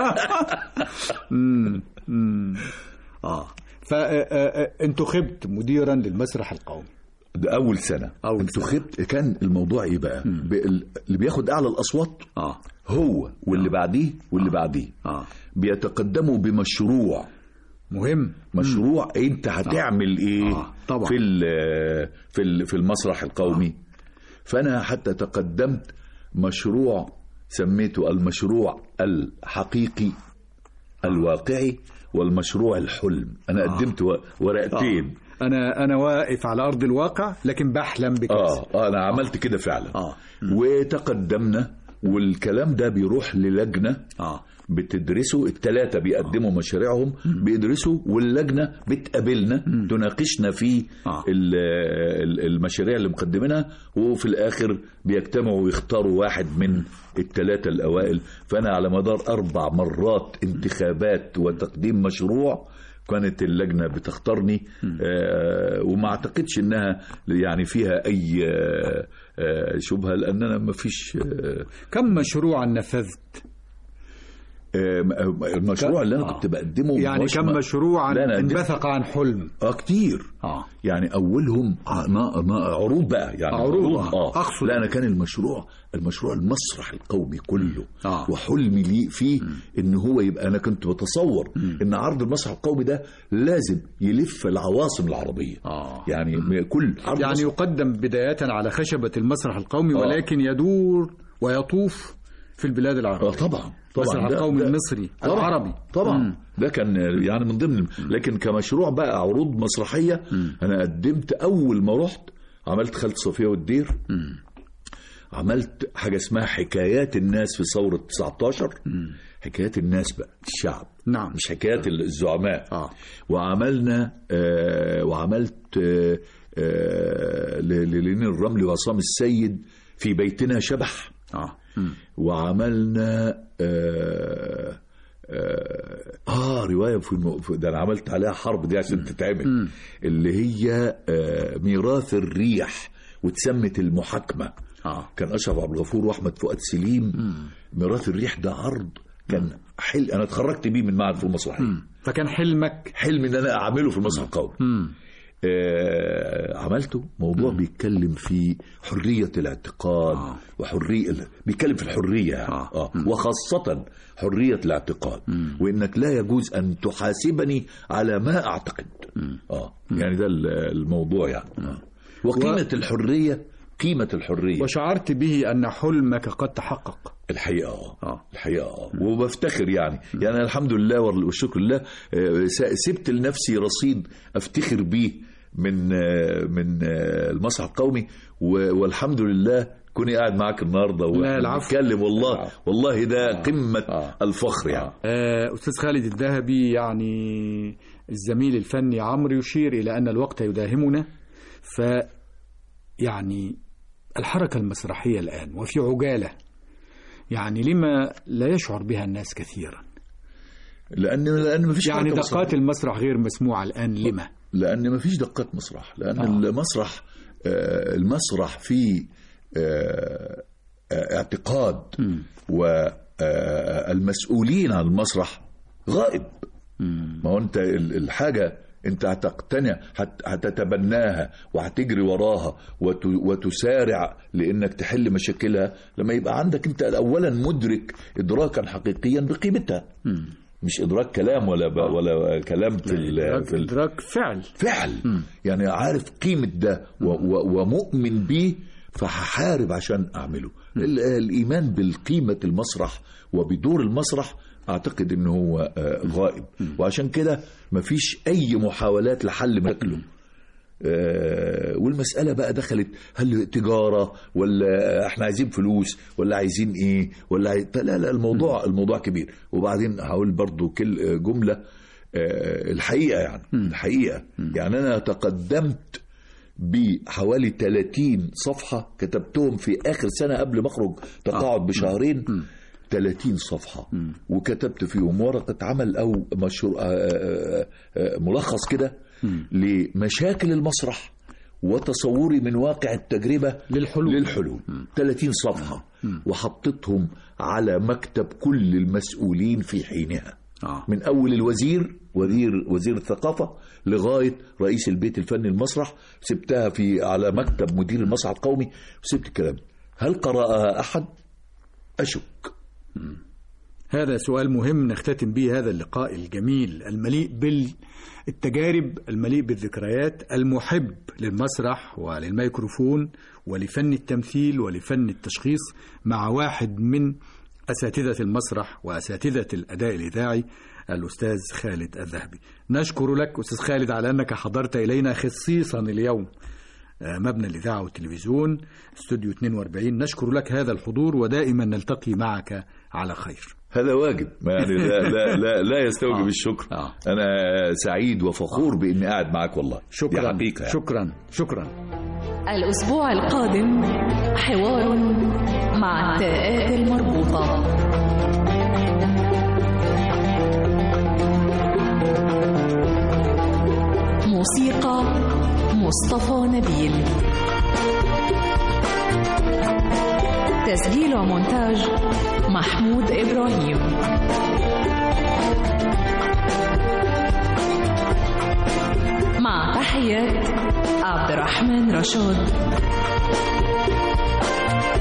Speaker 2: أمم، أمم. آه فانتخبت مديرا للمسرح القومي
Speaker 3: ده اول سنه
Speaker 2: أول
Speaker 3: انتوا خبت كان الموضوع ايه بقى ب- ال- اللي بياخد اعلى الاصوات
Speaker 2: اه
Speaker 3: هو واللي بعديه واللي بعديه
Speaker 2: اه
Speaker 3: بيتقدموا بمشروع
Speaker 2: مهم
Speaker 3: مشروع انت هتعمل ايه
Speaker 2: آه، طبعا.
Speaker 3: في ال- في ال- في المسرح القومي فانا حتى تقدمت مشروع سميته المشروع الحقيقي الواقعي والمشروع الحلم انا قدمت و- ورقتين
Speaker 2: انا انا واقف على ارض الواقع لكن بحلم بكذا
Speaker 3: اه اه انا عملت كده فعلا
Speaker 2: آه.
Speaker 3: وتقدمنا والكلام ده بيروح للجنه
Speaker 2: اه
Speaker 3: بتدرسوا الثلاثة بيقدموا مشاريعهم بيدرسوا واللجنة بتقابلنا تناقشنا في
Speaker 2: آه.
Speaker 3: ال- ال- المشاريع اللي مقدمينها وفي الآخر بيجتمعوا ويختاروا واحد من الثلاثة الأوائل فأنا على مدار أربع مرات انتخابات وتقديم مشروع كانت اللجنه بتختارني آه وما اعتقدش انها يعني فيها اي آه آه شبهه لان انا ما فيش آه
Speaker 2: كم مشروعا نفذت
Speaker 3: آه، المشروع اللي انا
Speaker 2: آه.
Speaker 3: كنت بقدمه
Speaker 2: يعني
Speaker 3: مش
Speaker 2: كم
Speaker 3: ما-
Speaker 2: مشروعا
Speaker 3: لا، أنا قدمت-
Speaker 2: انبثق عن حلم
Speaker 3: اه كتير
Speaker 2: اه
Speaker 3: يعني اولهم ع- نا- نا- عروض بقى يعني
Speaker 2: عروض، آه.
Speaker 3: اه
Speaker 2: أقصد.
Speaker 3: لا انا كان المشروع المشروع المسرح القومي كله
Speaker 2: آه.
Speaker 3: وحلمي لي فيه ان هو يبقى انا كنت بتصور ان عرض المسرح القومي ده لازم يلف العواصم العربيه
Speaker 2: آه.
Speaker 3: يعني م- كل عرض
Speaker 2: يعني
Speaker 3: مسرح-
Speaker 2: يقدم بداية على خشبة المسرح القومي
Speaker 3: آه.
Speaker 2: ولكن يدور ويطوف في البلاد
Speaker 3: اه
Speaker 2: العربية
Speaker 3: طبعا طبعا
Speaker 2: المسرح
Speaker 3: ده-
Speaker 2: القومي
Speaker 3: ده-
Speaker 2: المصري
Speaker 3: طبعا
Speaker 2: العربي
Speaker 3: طبعا
Speaker 2: مم.
Speaker 3: ده كان يعني من ضمن لكن كمشروع بقى عروض مسرحيه انا قدمت اول ما رحت عملت خالد صفيه والدير عملت حاجه اسمها حكايات الناس في ثوره 19 حكايات الناس بقى الشعب
Speaker 2: نعم.
Speaker 3: مش حكايات الزعماء
Speaker 2: آه.
Speaker 3: وعملنا آه وعملت آه آه ل- للين الرملي وعصام السيد في بيتنا شبح
Speaker 2: اه
Speaker 3: وعملنا آه آه, اه روايه في, الم... في ده انا عملت عليها حرب دي عشان تتعمل اللي هي آه ميراث الريح واتسمت المحاكمه
Speaker 2: اه
Speaker 3: كان اشرف عبد الغفور واحمد فؤاد سليم ميراث الريح ده عرض كان حل انا اتخرجت بيه من معهد في المسرحيه
Speaker 2: فكان حلمك
Speaker 3: حلمي ان انا اعمله في المسرح القومي
Speaker 2: مم.
Speaker 3: آه عملته موضوع بيتكلم في حرية الاعتقاد
Speaker 2: آه.
Speaker 3: وحرية بيتكلم في الحرية يعني.
Speaker 2: آه.
Speaker 3: آه. وخاصة حرية الاعتقاد وإنك لا يجوز أن تحاسبني على ما أعتقد آه. يعني ده ال- الموضوع يعني آه. وقيمة الحرية قيمة الحرية
Speaker 2: وشعرت به أن حلمك قد تحقق
Speaker 3: الحقيقة اه
Speaker 2: آه.
Speaker 3: الحقيقة اه وبفتخر يعني يعني أنا الحمد لله والشكر لله آه، س- سبت لنفسي رصيد أفتخر بيه من آه، من آه، المسرح القومي و- والحمد لله كوني قاعد معاك النهارده واحنا
Speaker 2: العفو.
Speaker 3: بنتكلم والله والله ده قمة
Speaker 2: آه.
Speaker 3: الفخر يعني
Speaker 2: آه، أستاذ خالد الذهبي يعني الزميل الفني عمرو يشير إلى أن الوقت يداهمنا ف يعني الحركة المسرحية الآن وفي عجالة يعني لما لا يشعر بها الناس كثيرا
Speaker 3: لأن لأن مفيش
Speaker 2: يعني
Speaker 3: حركة
Speaker 2: دقات
Speaker 3: مسرحية.
Speaker 2: المسرح غير مسموعة الآن لما
Speaker 3: لأن مفيش دقات مسرح لأن
Speaker 2: آه.
Speaker 3: المسرح آه، المسرح فيه آه، آه، اعتقاد والمسؤولين عن المسرح غائب ما هو انت ال- الحاجة انت هتقتنع هت- هتتبناها وهتجري وراها وت- وتسارع لانك تحل مشاكلها لما يبقى عندك انت اولا مدرك ادراكا حقيقيا بقيمتها مش ادراك كلام ولا ب... ولا كلام في ال...
Speaker 2: إدراك,
Speaker 3: في ال...
Speaker 2: إدراك فعل
Speaker 3: فعل يعني عارف قيمة ده و... و... ومؤمن بيه فهحارب عشان أعمله ال... الإيمان بالقيمة المسرح وبدور المسرح أعتقد إن هو آه، غائب وعشان كده مفيش أي محاولات لحل مشاكله آه، والمسألة بقى دخلت هل تجارة ولا احنا عايزين فلوس ولا عايزين ايه ولا عايز... لا لا الموضوع الموضوع كبير وبعدين هقول برضو كل جملة آه، الحقيقة يعني الحقيقة يعني أنا تقدمت بحوالي 30 صفحة كتبتهم في آخر سنة قبل ما أخرج تقاعد بشهرين 30 صفحة وكتبت فيهم ورقة عمل أو مشروع آه، آه، آه، ملخص كده لمشاكل المسرح وتصوري من واقع التجربة
Speaker 2: للحلول.
Speaker 3: للحلول 30 صفحة وحطيتهم على مكتب كل المسؤولين في حينها
Speaker 2: آه.
Speaker 3: من أول الوزير وزير وزير الثقافة لغاية رئيس البيت الفني المسرح سبتها في على مكتب مدير المسرح القومي وسبت الكلام هل قرأها أحد؟ أشك
Speaker 2: هذا سؤال مهم نختتم به هذا اللقاء الجميل المليء بالتجارب المليء بالذكريات المحب للمسرح وللميكروفون ولفن التمثيل ولفن التشخيص مع واحد من أساتذة المسرح وأساتذة الأداء الإذاعي الأستاذ خالد الذهبي نشكر لك أستاذ خالد على أنك حضرت إلينا خصيصا اليوم آه، مبنى الإذاعة والتلفزيون استوديو 42 نشكر لك هذا الحضور ودائما نلتقي معك على خير
Speaker 3: هذا واجب ما يعني لا لا لا, لا يستوجب
Speaker 2: آه.
Speaker 3: الشكر
Speaker 2: آه.
Speaker 3: أنا سعيد وفخور بإني قاعد معاك والله دي
Speaker 2: شكرا
Speaker 3: حقيقة يعني.
Speaker 2: شكرا شكرا
Speaker 1: الأسبوع القادم حوار مع التاءات المربوطة الموسيقى مصطفى نبيل تسجيل ومونتاج محمود إبراهيم مع تحيات عبد الرحمن رشاد